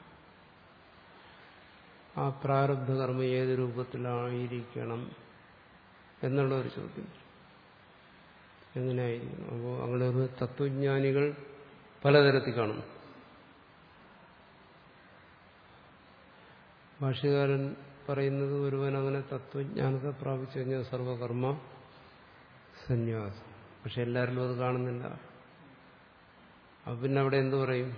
ആ പ്രാരബ്ധ കർമ്മം ഏത് രൂപത്തിലായിരിക്കണം എന്നുള്ള ഒരു ചോദ്യം എങ്ങനെയായിരിക്കണം അപ്പോൾ അങ്ങനെ ഒരു തത്വജ്ഞാനികൾ പലതരത്തിൽ കാണുന്നു ഭാഷ്യകാരൻ പറയുന്നത് ഒരുവൻ അങ്ങനെ തത്വജ്ഞാനത്തെ പ്രാപിച്ചു കഴിഞ്ഞാൽ സർവകർമ്മ സന്യാസം പക്ഷെ എല്ലാവരിലും അത് കാണുന്നില്ല അപ്പൊ പിന്നെ അവിടെ എന്തു പറയും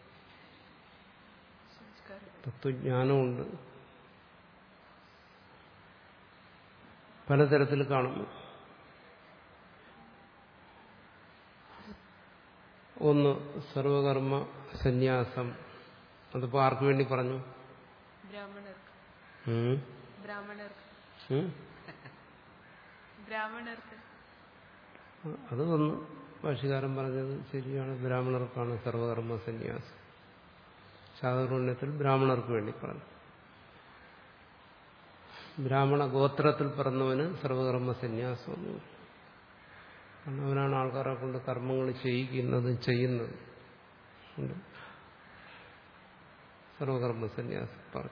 സംസ്കാരം തത്വജ്ഞാനമുണ്ട് പലതരത്തിൽ കാണുന്നു ഒന്ന് സർവകർമ്മ സന്യാസം അതിപ്പോ ആർക്കു വേണ്ടി പറഞ്ഞു ബ്രാഹ്മണർക്ക് ഉം? ബ്രാഹ്മണർക്ക് ഉം? ബ്രാഹ്മണർക്ക് അത് വന്നു ഭാഷകാരൻ പറഞ്ഞത് ശരിയാണ് ബ്രാഹ്മണർക്കാണ് സർവകർമ്മ സന്യാസം ശാതകൃണ്യത്തിൽ ബ്രാഹ്മണർക്ക് വേണ്ടി പറഞ്ഞു ബ്രാഹ്മണ ഗോത്രത്തിൽ പിറന്നവന് സർവകർമ്മ സന്യാസം എന്ന് പറയും. കാരണം അവനാണ് ആൾക്കാരെ കൊണ്ട് കർമ്മങ്ങൾ ചെയ്യിക്കുന്നതും ചെയ്യുന്നതും ഉണ്ട്. സർവകർമ്മ സന്യാസം പറഞ്ഞു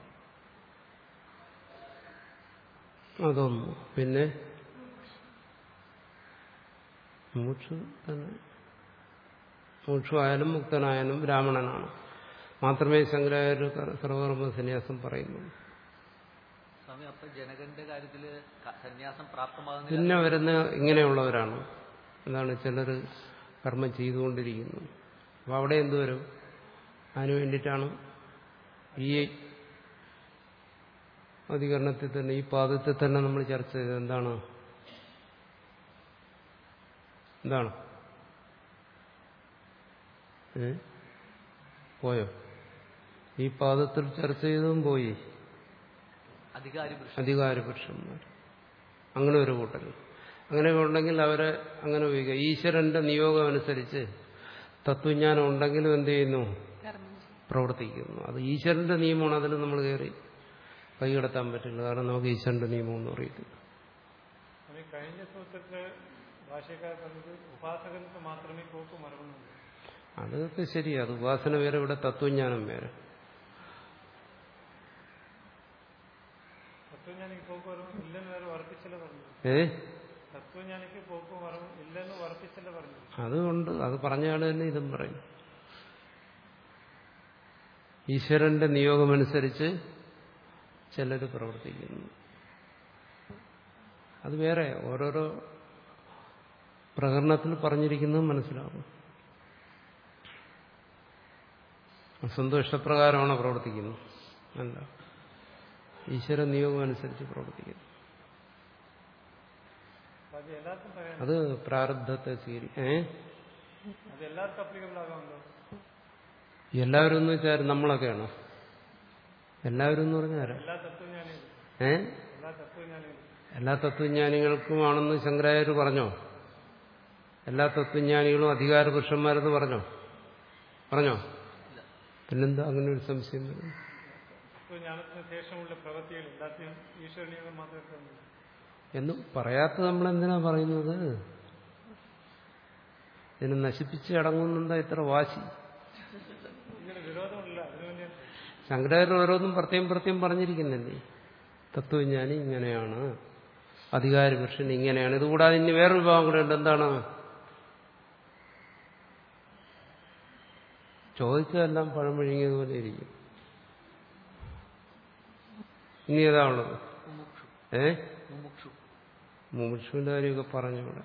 അതൊന്നു പിന്നെ മൂക്ഷു തന്നെ മൂക്ഷു ആയാലും മുക്തനായാലും ബ്രാഹ്മണനാണ് മാത്രമേ ശങ്കരാചാര്യ സർവകർമ്മ സന്യാസം പറയുന്നുള്ളൂ സ്വാമി അപ്പൊ ജനകന്റെ കാര്യത്തില് ക- സന്യാസം പ്രാപ്തമാകുന്നില്ല പിന്നെ വരുന്ന ഇങ്ങനെയുള്ളവരാണ് എന്താണ് ചിലർ കർമ്മം ചെയ്തുകൊണ്ടിരിക്കുന്നു അപ്പൊ അവിടെ എന്ത് വരും അതിനു വേണ്ടിയിട്ടാണ് ഈ അധികരണത്തിൽ തന്നെ ഈ പാദത്തിൽ തന്നെ നമ്മൾ ചർച്ച ചെയ്തത് എന്താണ് എന്താണ് ഏ പോയോ ഈ പാദത്തിൽ ചർച്ച ചെയ്തതും പോയി അധികാരി പുരുഷൻ അധികാര പുരുഷന്മാർ അങ്ങനെ ഒരു കൂട്ടർ അങ്ങനെ ഉണ്ടെങ്കിൽ അവരെ അങ്ങനെ ഉപയോഗിക്കുക ഈശ്വരന്റെ നിയോഗം അനുസരിച്ച് തത്വജ്ഞാനം ഉണ്ടെങ്കിലും എന്ത് ചെയ്യുന്നു കർമ്മം ചെയ്യും പ്രവർത്തിക്കുന്നു അത് ഈശ്വരന്റെ നിയമമാണ് അതിൽ നമ്മൾ കയറി കൈകടത്താൻ പറ്റില്ല കാരണം നമുക്ക് ഈശ്വരന്റെ നിയമം ഒന്നും അറിയത്തില്ല അത് ഈ കഴിഞ്ഞ സൂത്രത്തില് ഭാഷക്കാർ പറഞ്ഞത് ഉപാസകർക്ക് മാത്രമേ പോക്ക് മറവുന്നുള്ളൂ അതൊക്കെ ശരിയാ അത് ഉപാസന വേറെ ഇവിടെ തത്വജ്ഞാനം വേറെ തത്വജ്ഞാനിക്ക് പോക്ക് മറവ് ഇല്ലെന്ന് വേറെ ഉറപ്പിച്ചല്ലേ പറഞ്ഞു ഏ തത്വജ്ഞാനിക്ക് പോക്ക് മറവ് ഇല്ലെന്ന് ഉറപ്പിച്ചല്ലേ പറഞ്ഞു അതുകൊണ്ട് അത് പറഞ്ഞാൽ തന്നെ ഇതും പറയും ഈശ്വരന്റെ നിയോഗമനുസരിച്ച് ചിലർ പ്രവർത്തിക്കുന്നു അത് വേറെ ഓരോരോ പ്രകരണത്തിൽ പറഞ്ഞിരിക്കുന്നത് മനസ്സിലാവും സ്വന്തം ഇഷ്ടപ്രകാരമാണ് പ്രവർത്തിക്കുന്നത് അല്ല ഈശ്വര നിയോഗം അനുസരിച്ച് പ്രവർത്തിക്കുന്നു അപ്പൊ അത് എല്ലാവർക്കും പറയാം അത് പ്രാരബ്ധത്തെ സ്വീകരി ഏ അത് എല്ലാവർക്കും അപ്ലിക്കബിൾ ആകാമല്ലോ എല്ലാവരും എന്ന് വെച്ചാൽ നമ്മളൊക്കെയാണോ എല്ലാവരും എന്ന് പറഞ്ഞാൽ ആരാ എല്ലാ തത്വജ്ഞാനികളും ഏ എല്ലാ തത്വജ്ഞാനികളും എല്ലാ തത്വജ്ഞാനികൾക്കുമാണെന്ന് ശങ്കരാചാര്യ പറഞ്ഞോ എല്ലാ തത്വജ്ഞാനികളും അധികാര പുരുഷന്മാരെന്ന് പറഞ്ഞോ പറഞ്ഞോ പിന്നെന്താ അങ്ങനെ ഒരു സംശയം വരുന്നത്? തത്വജ്ഞാനത്തിന് ശേഷമുള്ള പ്രവൃത്തികൾ എല്ലാത്തിനും ഈശ്വരനീയം മാത്രമേ തന്നു എന്ന് പറയാത്ത നമ്മൾ എന്തിനാ പറയുന്നത് ഇതിനെ നശിപ്പിച്ച് അടങ്ങുന്നെന്താ ഇത്ര വാശി ഇതിന് വിരോധമില്ല അതിനുവേണ്ടി ശങ്കരാചാര്യ ഓരോന്നും പ്രത്യേകം പ്രത്യേകം പറഞ്ഞിരിക്കുന്നില്ലേ തത്വജ്ഞാനി ഇങ്ങനെയാണ് അധികാര പുരുഷൻ ഇങ്ങനെയാണ് ഇതുകൂടാതെ ഇനി വേറൊരു വിഭാഗം കൂടെ ഉണ്ട് എന്താണ് ചോദിച്ചതെല്ലാം പഴം വിഴുങ്ങിയതുപോലെ ഇരിക്കും ഇനി ഏതാ ഉള്ളത് മുമുക്ഷു ഏ മുമുക്ഷു മുമുക്ഷുവിന്റെ കാര്യമൊക്കെ പറഞ്ഞു ഇവിടെ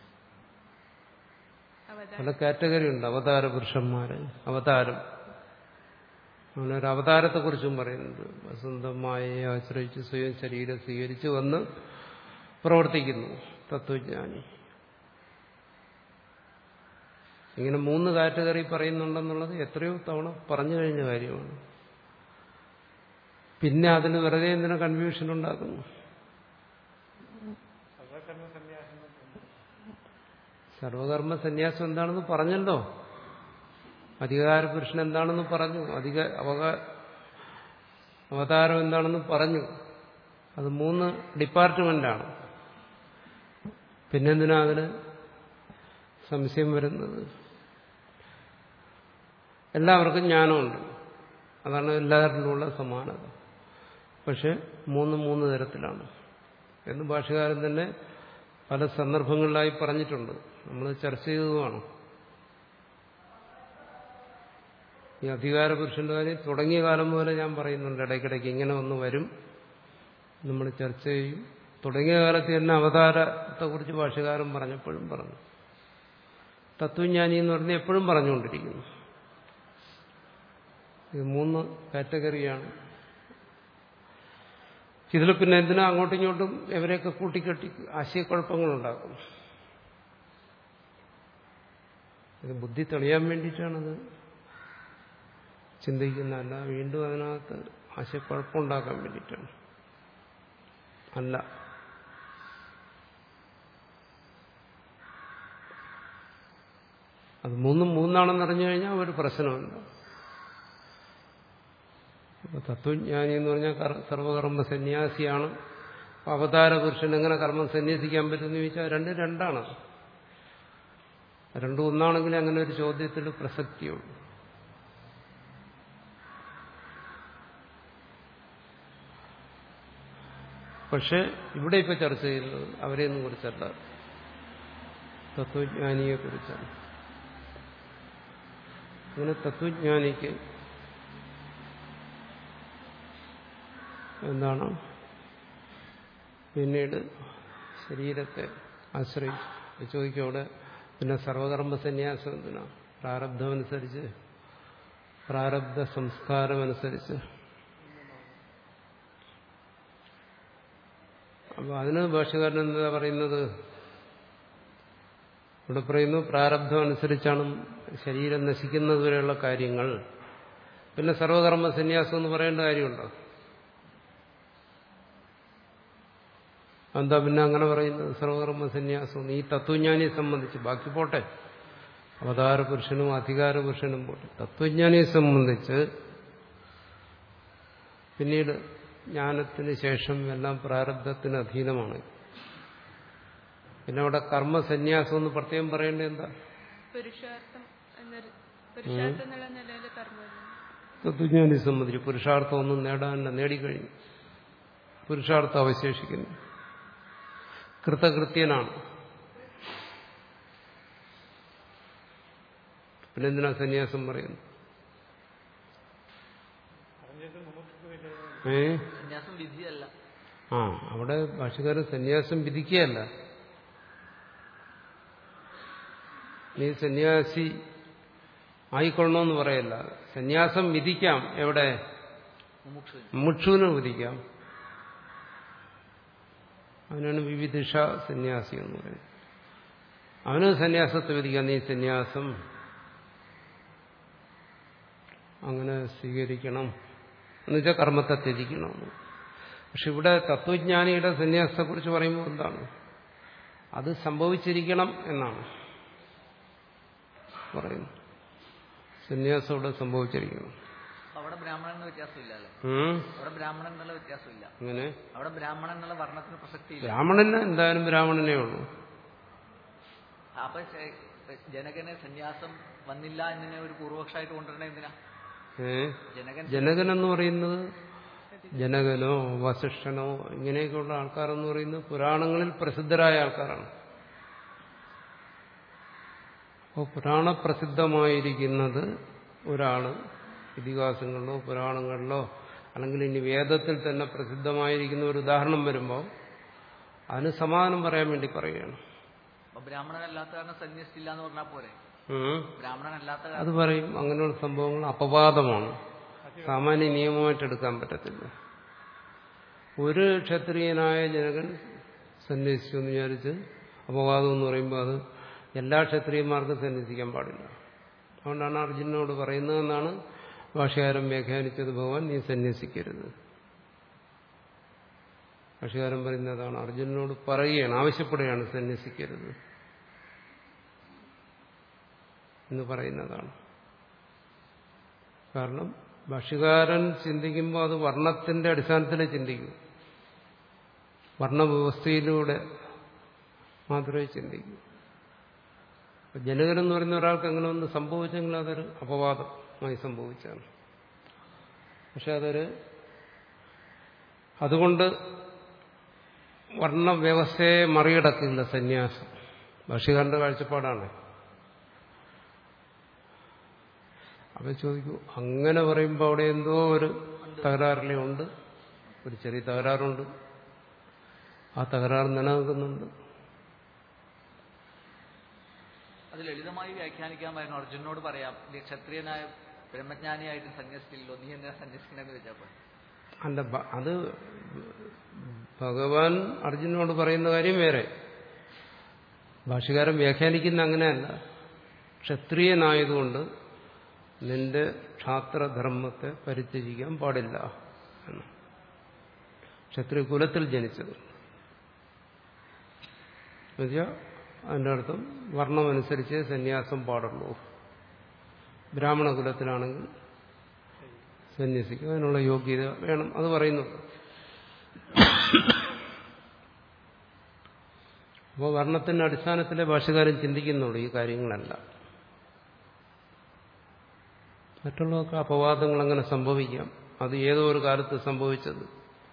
അവതാരം പല കാറ്റഗറി ഉണ്ട് അവതാര പുരുഷന്മാര് അവതാരം അങ്ങനെ ഒരു അവതാരത്തെക്കുറിച്ചും പറയുന്നുണ്ട് സ്വന്തമായി ആശ്രയിച്ച് സ്വയം ശരീരം സ്വീകരിച്ച് വന്ന് പ്രവർത്തിക്കുന്നു തത്വജ്ഞാനി ഇങ്ങനെ മൂന്ന് കാറ്റഗറി പറയുന്നുണ്ടെന്നുള്ളത് എത്രയോ തവണ പറഞ്ഞു കഴിഞ്ഞ കാര്യമാണ് പിന്നെ അതിന് വെറുതെ എന്തിനാ കൺഫ്യൂഷൻ ഉണ്ടാക്കുന്നു സർവകർമ്മ സന്യാസം എന്ന് പറഞ്ഞു. സർവകർമ്മ സന്യാസം എന്താണെന്ന് പറഞ്ഞല്ലോ അധികാര പുരുഷൻ എന്താണെന്ന് പറഞ്ഞു അധിക അവകാ അവതാരം എന്താണെന്ന് പറഞ്ഞു അത് മൂന്ന് ഡിപ്പാർട്ട്മെന്റാണ് പിന്നെന്തിനാ അതിന് സംശയം വരുന്നത് എല്ലാവർക്കും ജ്ഞാനമുണ്ട് അതാണ് എല്ലാവരിലുമുള്ള സമാനത പക്ഷെ മൂന്ന് മൂന്ന് തരത്തിലാണ് എന്ന് ഭാഷകാരൻ തന്നെ പല സന്ദർഭങ്ങളിലായി പറഞ്ഞിട്ടുണ്ട് നമ്മൾ ചർച്ച ചെയ്തതുമാണ് ഈ അധികാര പുരുഷന്റെ കാര്യം തുടങ്ങിയ കാലം മുതലേ ഞാൻ പറയുന്നുണ്ട് ഇടയ്ക്കിടയ്ക്ക് ഇങ്ങനെ ഒന്ന് വരും നമ്മൾ ചർച്ച ചെയ്യും തുടങ്ങിയ കാലത്ത് തന്നെ അവതാരത്തെക്കുറിച്ച് ഭാഷകാരൻ പറഞ്ഞപ്പോഴും പറഞ്ഞു തത്വജ്ഞാനി എന്ന് പറഞ്ഞ് എപ്പോഴും പറഞ്ഞുകൊണ്ടിരിക്കുന്നു ഇത് മൂന്ന് കാറ്റഗറിയാണ് ഇതിൽ പിന്നെ എന്തിനാ അങ്ങോട്ടും ഇങ്ങോട്ടും ഇവരെയൊക്കെ കൂട്ടിക്കെട്ടി ആശയക്കുഴപ്പങ്ങളുണ്ടാക്കും ഇത് ബുദ്ധി തെളിയാൻ വേണ്ടിയിട്ടാണത് ചിന്തിക്കുന്നതല്ല വീണ്ടും അതിനകത്ത് ആശയക്കുഴപ്പമുണ്ടാക്കാൻ വേണ്ടിയിട്ടാണ് അല്ല അത് മൂന്നും മൂന്നാണെന്ന് അറിഞ്ഞു കഴിഞ്ഞാൽ ഒരു പ്രശ്നമില്ല അപ്പൊ തത്വജ്ഞാനി എന്ന് പറഞ്ഞാൽ കർ- സർവകർമ്മ സന്യാസിയാണ് അപ്പൊ അവതാര പുരുഷൻ എങ്ങനെ കർമ്മം സന്യസിക്കാൻ പറ്റുമെന്ന് ചോദിച്ചാൽ രണ്ടും രണ്ടാണ് രണ്ടും ഒന്നാണെങ്കിൽ അങ്ങനെ ഒരു ചോദ്യത്തിൽ പ്രസക്തിയുള്ളൂ പക്ഷെ ഇവിടെ ഇപ്പൊ ചർച്ച ചെയ്യുന്നത് അവരെയൊന്നും കുറിച്ചല്ല തത്വജ്ഞാനിയെ കുറിച്ചാണ് അങ്ങനെ തത്വജ്ഞാനിക്ക് എന്താണ് പിന്നീട് ശരീരത്തെ ആശ്രയിച്ച് ചോദിക്കും അവിടെ പിന്നെ സർവകർമ്മ സന്യാസം എന്തിനാ പ്രാരബ്ധമനുസരിച്ച് പ്രാരബ്ധ സംസ്കാരമനുസരിച്ച് അപ്പൊ അതിന് ഭാഷകാരൻ എന്താ പറയുന്നത് ഇവിടെ പറയുന്നു പ്രാരബ്ധം അനുസരിച്ചാണ് ശരീരം നശിക്കുന്നത് വരെയുള്ള കാര്യങ്ങൾ പിന്നെ സർവകർമ്മ സന്യാസം എന്ന് പറയേണ്ട കാര്യമുണ്ടോ എന്താ പിന്നെ അങ്ങനെ പറയുന്നത് സർവകർമ്മ സന്യാസം ഈ തത്വജ്ഞാനിയെ സംബന്ധിച്ച് ബാക്കി പോട്ടെ അവതാര പുരുഷനും അധികാര പുരുഷനും പോട്ടെ തത്വജ്ഞാനിയെ സംബന്ധിച്ച് പിന്നീട് ജ്ഞാനത്തിന് ശേഷം എല്ലാം പ്രാരബ്ധത്തിന് അധീനമാണ് പിന്നെ അവിടെ കർമ്മസന്യാസം എന്ന് പ്രത്യേകം പറയേണ്ടത് എന്താ പുരുഷാർത്ഥം എന്നൊരു പുരുഷാർത്ഥം എന്നുള്ള നിലയിൽ കർമ്മമില്ല തത്വജ്ഞാനിയെ സംബന്ധിച്ച് പുരുഷാർത്ഥം ഒന്നും നേടാനില്ല നേടിക്കഴിഞ്ഞു പുരുഷാർത്ഥം അവശേഷിക്കുന്നു കൃതകൃത്യനാണ് പിന്നെ എന്തിനാ സന്യാസം പറയുന്നു അറിഞ്ഞിട്ട് നമുക്ക് വലിയ ഏ സന്യാസം വിധിയല്ല ആ അവിടെ ഭാഷകാരൻ സന്യാസം വിധിക്കുകയല്ല നീ സന്യാസി ആയിക്കൊള്ളണമെന്ന് പറയല്ല സന്യാസം വിധിക്കാം എവിടെ മുമുക്ഷുവിന് മുക്ഷുവിന് വിധിക്കാം അവനാണ് വിവിധിഷ സന്യാസി എന്ന് പറയുന്നത് അവന് സന്യാസത്തെ വിധിക്കാം നീ സന്യാസം അങ്ങനെ സ്വീകരിക്കണം എന്നുവെച്ചാൽ കർമ്മത്തെ ത്യജിക്കണം പക്ഷെ ഇവിടെ തത്വജ്ഞാനിയുടെ സന്യാസത്തെക്കുറിച്ച് പറയുമ്പോൾ എന്താണ് അത് സംഭവിച്ചിരിക്കണം എന്നാണ് പറയുന്നു സന്യാസം ഇവിടെ സംഭവിച്ചിരിക്കണം അപ്പൊ അവിടെ ബ്രാഹ്മണൻ എന്ന വ്യത്യാസമില്ല അല്ലേ ഉം? അവിടെ ബ്രാഹ്മണൻ എന്നുള്ള വ്യത്യാസമില്ല അങ്ങനെ അവിടെ ബ്രാഹ്മണൻ എന്നുള്ള വർണ്ണത്തിന് പ്രസക്തിയില്ല ബ്രാഹ്മണന് എന്തായാലും ബ്രാഹ്മണനേ ഉള്ളൂ അപ്പൊ ശ- ജനകന് സന്യാസം വന്നില്ല എന്നതിനെ ഒരു പൂർവപക്ഷമായിട്ട് കൊണ്ടുവരണേ എന്തിനാ ഏ ജനകൻ ജനകൻ എന്ന് പറയുന്നത് ജനകനോ വസിഷ്ഠനോ ഇങ്ങനെയൊക്കെയുള്ള ആൾക്കാരെന്ന് പറയുന്നത് പുരാണങ്ങളിൽ പ്രസിദ്ധരായ ആൾക്കാരാണ് അപ്പോൾ പുരാണപ്രസിദ്ധമായിരിക്കുന്നത് ഒരാള് ഇതിഹാസങ്ങളിലോ പുരാണങ്ങളിലോ അല്ലെങ്കിൽ ഇനി വേദത്തിൽ തന്നെ പ്രസിദ്ധമായിരിക്കുന്ന ഒരു ഉദാഹരണം വരുമ്പോൾ അതിന് സമാധാനം പറയാൻ വേണ്ടി പറയുകയാണ് അപ്പൊ ബ്രാഹ്മണനല്ലാത്ത കാരണം സന്യസിച്ചില്ല എന്ന് പറഞ്ഞാൽ പോരെ ഉം. ബ്രാഹ്മണനല്ലാത്ത അത് പറയും അങ്ങനെയുള്ള സംഭവങ്ങൾ അപവാദമാണ് സാമാന്യ നിയമമായിട്ട് എടുക്കാൻ പറ്റത്തില്ല ഒരു ക്ഷത്രിയനായ ജനകൻ സന്യസിച്ചു എന്ന് വിചാരിച്ച് അപവാദം എന്ന് പറയുമ്പോൾ അത് എല്ലാ ക്ഷത്രിയന്മാർക്കും സന്യസിക്കാൻ പാടില്ല അതുകൊണ്ടാണ് അർജുനോട് പറയുന്നതെന്നാണ് ഭാഷകാരൻ വ്യാഖ്യാനിച്ചത് ഭഗവാൻ നീ സന്യസിക്കരുത് ഭാഷകാരൻ പറയുന്നതാണ് അർജുനനോട് പറയുകയാണ് ആവശ്യപ്പെടുകയാണ് സന്യസിക്കരുത് എന്ന് പറയുന്നതാണ് കാരണം ഭാഷകാരൻ ചിന്തിക്കുമ്പോൾ അത് വർണ്ണത്തിന്റെ അടിസ്ഥാനത്തിൽ ചിന്തിക്കും വർണ്ണവ്യവസ്ഥയിലൂടെ മാത്രമേ ചിന്തിക്കൂ അപ്പൊ ജനകനെന്ന് പറയുന്ന ഒരാൾക്ക് അങ്ങനെ ഒന്ന് സംഭവിച്ചെങ്കിൽ അതൊരു അപവാദമായി സംഭവിച്ചാണ് പക്ഷെ അതൊരു അതുകൊണ്ട് വർണ്ണവ്യവസ്ഥയെ മറികടക്കില്ല സന്യാസം ഭാഷകാരന്റെ കാഴ്ചപ്പാടാണ് അപ്പൊ ചോദിക്കൂ അങ്ങനെ പറയുമ്പോൾ അവിടെ എന്തോ ഒരു തകരാറിലെ ഉണ്ട് ഒരു ചെറിയ തകരാറുണ്ട് ആ തകരാറ് നിലനിൽക്കുന്നുണ്ട് അത് ലളിതമായി വ്യാഖ്യാനിക്കാമായിരുന്നു അർജുനോട് പറയാം നീ ക്ഷത്രിയനായ ബ്രഹ്മജ്ഞാനിയായിട്ട് സന്യസിച്ചില്ലല്ലോ നീ എന്തിനാ സന്യസിക്കണമെന്ന് വെച്ചാൽ പോലെ അല്ല ബ- അത് ഭഗവാൻ അർജുനോട് പറയുന്ന കാര്യം വേറെ ഭാഷകാരൻ വ്യാഖ്യാനിക്കുന്ന അങ്ങനെയല്ല ക്ഷത്രിയനായതുകൊണ്ട് നിന്റെ ക്ഷാത്രധർമ്മത്തെ പരിത്യജിക്കാൻ പാടില്ല എന്ന് ക്ഷത്രിയ കുലത്തിൽ ജനിച്ചത് എന്നുവെച്ചാൽ അതിൻ്റെ അർത്ഥം വർണ്ണമനുസരിച്ച് സന്യാസം പാടുള്ളൂ ബ്രാഹ്മണ കുലത്തിലാണെങ്കിൽ സന്യസിക്കും അതിനുള്ള യോഗ്യത വേണം അത് പറയുന്നു അപ്പോൾ വർണ്ണത്തിന്റെ അടിസ്ഥാനത്തിലെ ഭാഷകാരൻ ചിന്തിക്കുന്നുള്ളൂ ഈ കാര്യങ്ങളല്ല മറ്റുള്ളവർക്ക് അപവാദങ്ങൾ അങ്ങനെ സംഭവിക്കാം അത് ഏതോ ഒരു കാലത്ത് സംഭവിച്ചത്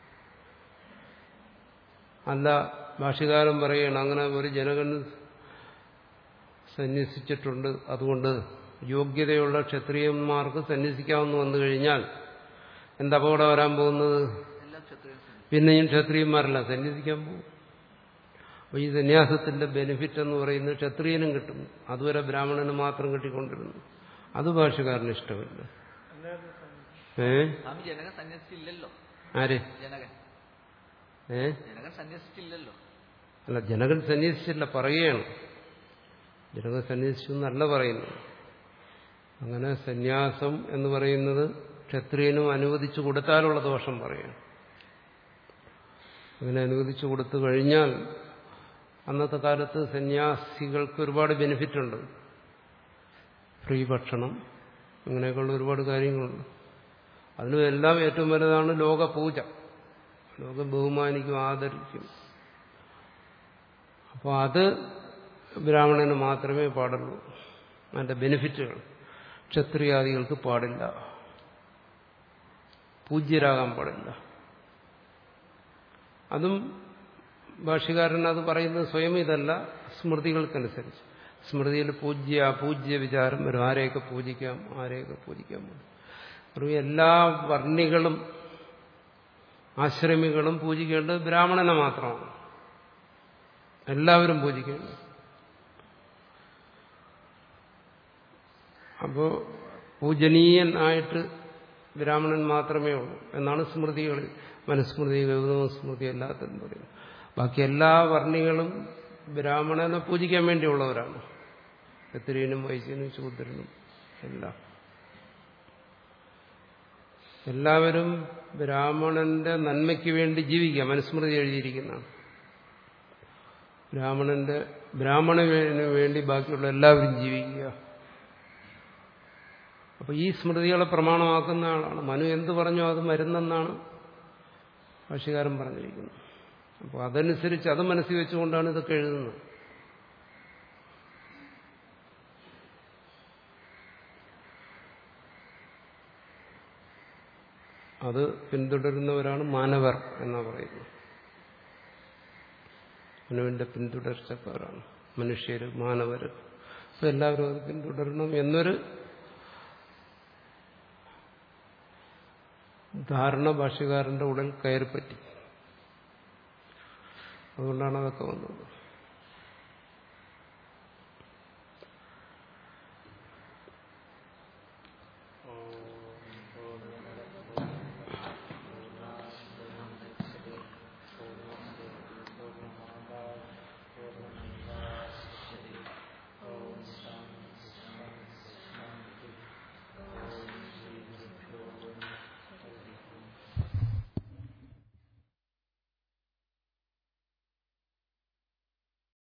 അല്ല ഭാഷകാരൻ പറയുകയാണ് അങ്ങനെ ഒരു ജനകൻ സന്യസിച്ചിട്ടുണ്ട് അതുകൊണ്ട് യോഗ്യതയുള്ള ക്ഷത്രിയന്മാർക്ക് സന്യസിക്കാമെന്ന് വന്നു കഴിഞ്ഞാൽ എന്താ അപകടം വരാൻ പോകുന്നത് എല്ലാ ക്ഷത്രിയനും പിന്നെയും ക്ഷത്രിയന്മാരല്ല സന്യസിക്കാൻ പോകും അപ്പോൾ ഈ സന്യാസത്തിന്റെ ബെനിഫിറ്റ് എന്ന് പറയുന്നത് ക്ഷത്രിയനും കിട്ടും അതുവരെ ബ്രാഹ്മണന് മാത്രം കിട്ടിക്കൊണ്ടിരുന്നു അത് ഭാഷകാരന് ഇഷ്ടമില്ല എന്തായിരുന്നു സ്വാമി? ഏ സ്വാമി ജനകൻ സന്യസിച്ചില്ലല്ലോ ആര് ജനകൻ ഏ ജനകൻ സന്യസിച്ചില്ലല്ലോ അല്ല ജനകൻ സന്യസിച്ചില്ല പറയുകയാണ് ജനകൻ സന്യസിച്ചു എന്നല്ല പറയുന്നു അങ്ങനെ സന്യാസം എന്ന് പറയുന്നത് ക്ഷത്രിയനും അനുവദിച്ചു കൊടുത്താലുള്ള ദോഷം പറയാണ് അങ്ങനെ അനുവദിച്ചു കൊടുത്തു കഴിഞ്ഞാൽ അന്നത്തെ കാലത്ത് സന്യാസികൾക്ക് ഒരുപാട് ബെനിഫിറ്റ് ഉണ്ട് ഫ്രീ ഭക്ഷണം അങ്ങനെയൊക്കെയുള്ള ഒരുപാട് കാര്യങ്ങളുണ്ട് അതിനും എല്ലാം ഏറ്റവും വലുതാണ് ലോക പൂജ ലോകം ബഹുമാനിക്കും ആദരിക്കും അപ്പോൾ അത് ബ്രാഹ്മണന് മാത്രമേ പാടുള്ളൂ അതിന്റെ ബെനിഫിറ്റുകൾ ക്ഷത്രിയാദികൾക്ക് പാടില്ല പൂജ്യരാകാൻ പാടില്ല അതും ഭാഷ്യകാരൻ അത് പറയുന്നത് സ്വയം ഇതല്ല സ്മൃതികൾക്കനുസരിച്ച് സ്മൃതിയിൽ പൂജ്യ അപൂജ്യ വിചാരം വരും ആരെയൊക്കെ പൂജിക്കാം ആരെയൊക്കെ പൂജിക്കാം അറിവ് എല്ലാ വർണ്ണികളും ആശ്രമികളും പൂജിക്കേണ്ടത് ബ്രാഹ്മണനെ മാത്രമാണ് എല്ലാവരും പൂജിക്കേണ്ടത് അപ്പോ പൂജനീയൻ ആയിട്ട് ബ്രാഹ്മണൻ മാത്രമേ ഉള്ളൂ എന്നാണ് സ്മൃതികൾ മനുസ്മൃതി ഗൗതമ സ്മൃതി എല്ലാത്തിനും പറയുന്നത് ബാക്കി എല്ലാ വർണ്ണികളും ബ്രാഹ്മണനെ പൂജിക്കാൻ വേണ്ടിയുള്ളവരാണ് എത്തിരീനും വൈശ്യനും ശൂദ്രനും എല്ലാം എല്ലാവരും ബ്രാഹ്മണന്റെ നന്മയ്ക്ക് വേണ്ടി ജീവിക്കുക മനുസ്മൃതി എഴുതിയിരിക്കുന്നതാണ് ബ്രാഹ്മണന്റെ ബ്രാഹ്മണന് വേണ്ടി ബാക്കിയുള്ള എല്ലാവരും ജീവിക്കുക അപ്പൊ ഈ സ്മൃതികളെ പ്രമാണമാക്കുന്ന ആളാണ് മനു എന്ത് പറഞ്ഞോ അത് മരുന്നെന്നാണ് ഭാഷ്യകാരൻ പറഞ്ഞിരിക്കുന്നത് അപ്പോൾ അതനുസരിച്ച് അത് മനസ്സിൽ വെച്ചുകൊണ്ടാണ് ഇതൊക്കെ എഴുതുന്നത് അത് പിന്തുടരുന്നവരാണ് മാനവർ എന്നാ പറയുന്നത് മനുവിന്റെ പിന്തുടർച്ചക്കാരാണ് മനുഷ്യര് മാനവര് അപ്പൊ എല്ലാവരും അത് പിന്തുടരണം എന്നൊരു ധാരണ ഭാഷ്യകാരന്റെ ഉടൽ കയറിപ്പറ്റി അതുകൊണ്ടാണ് അതൊക്കെ വന്നത്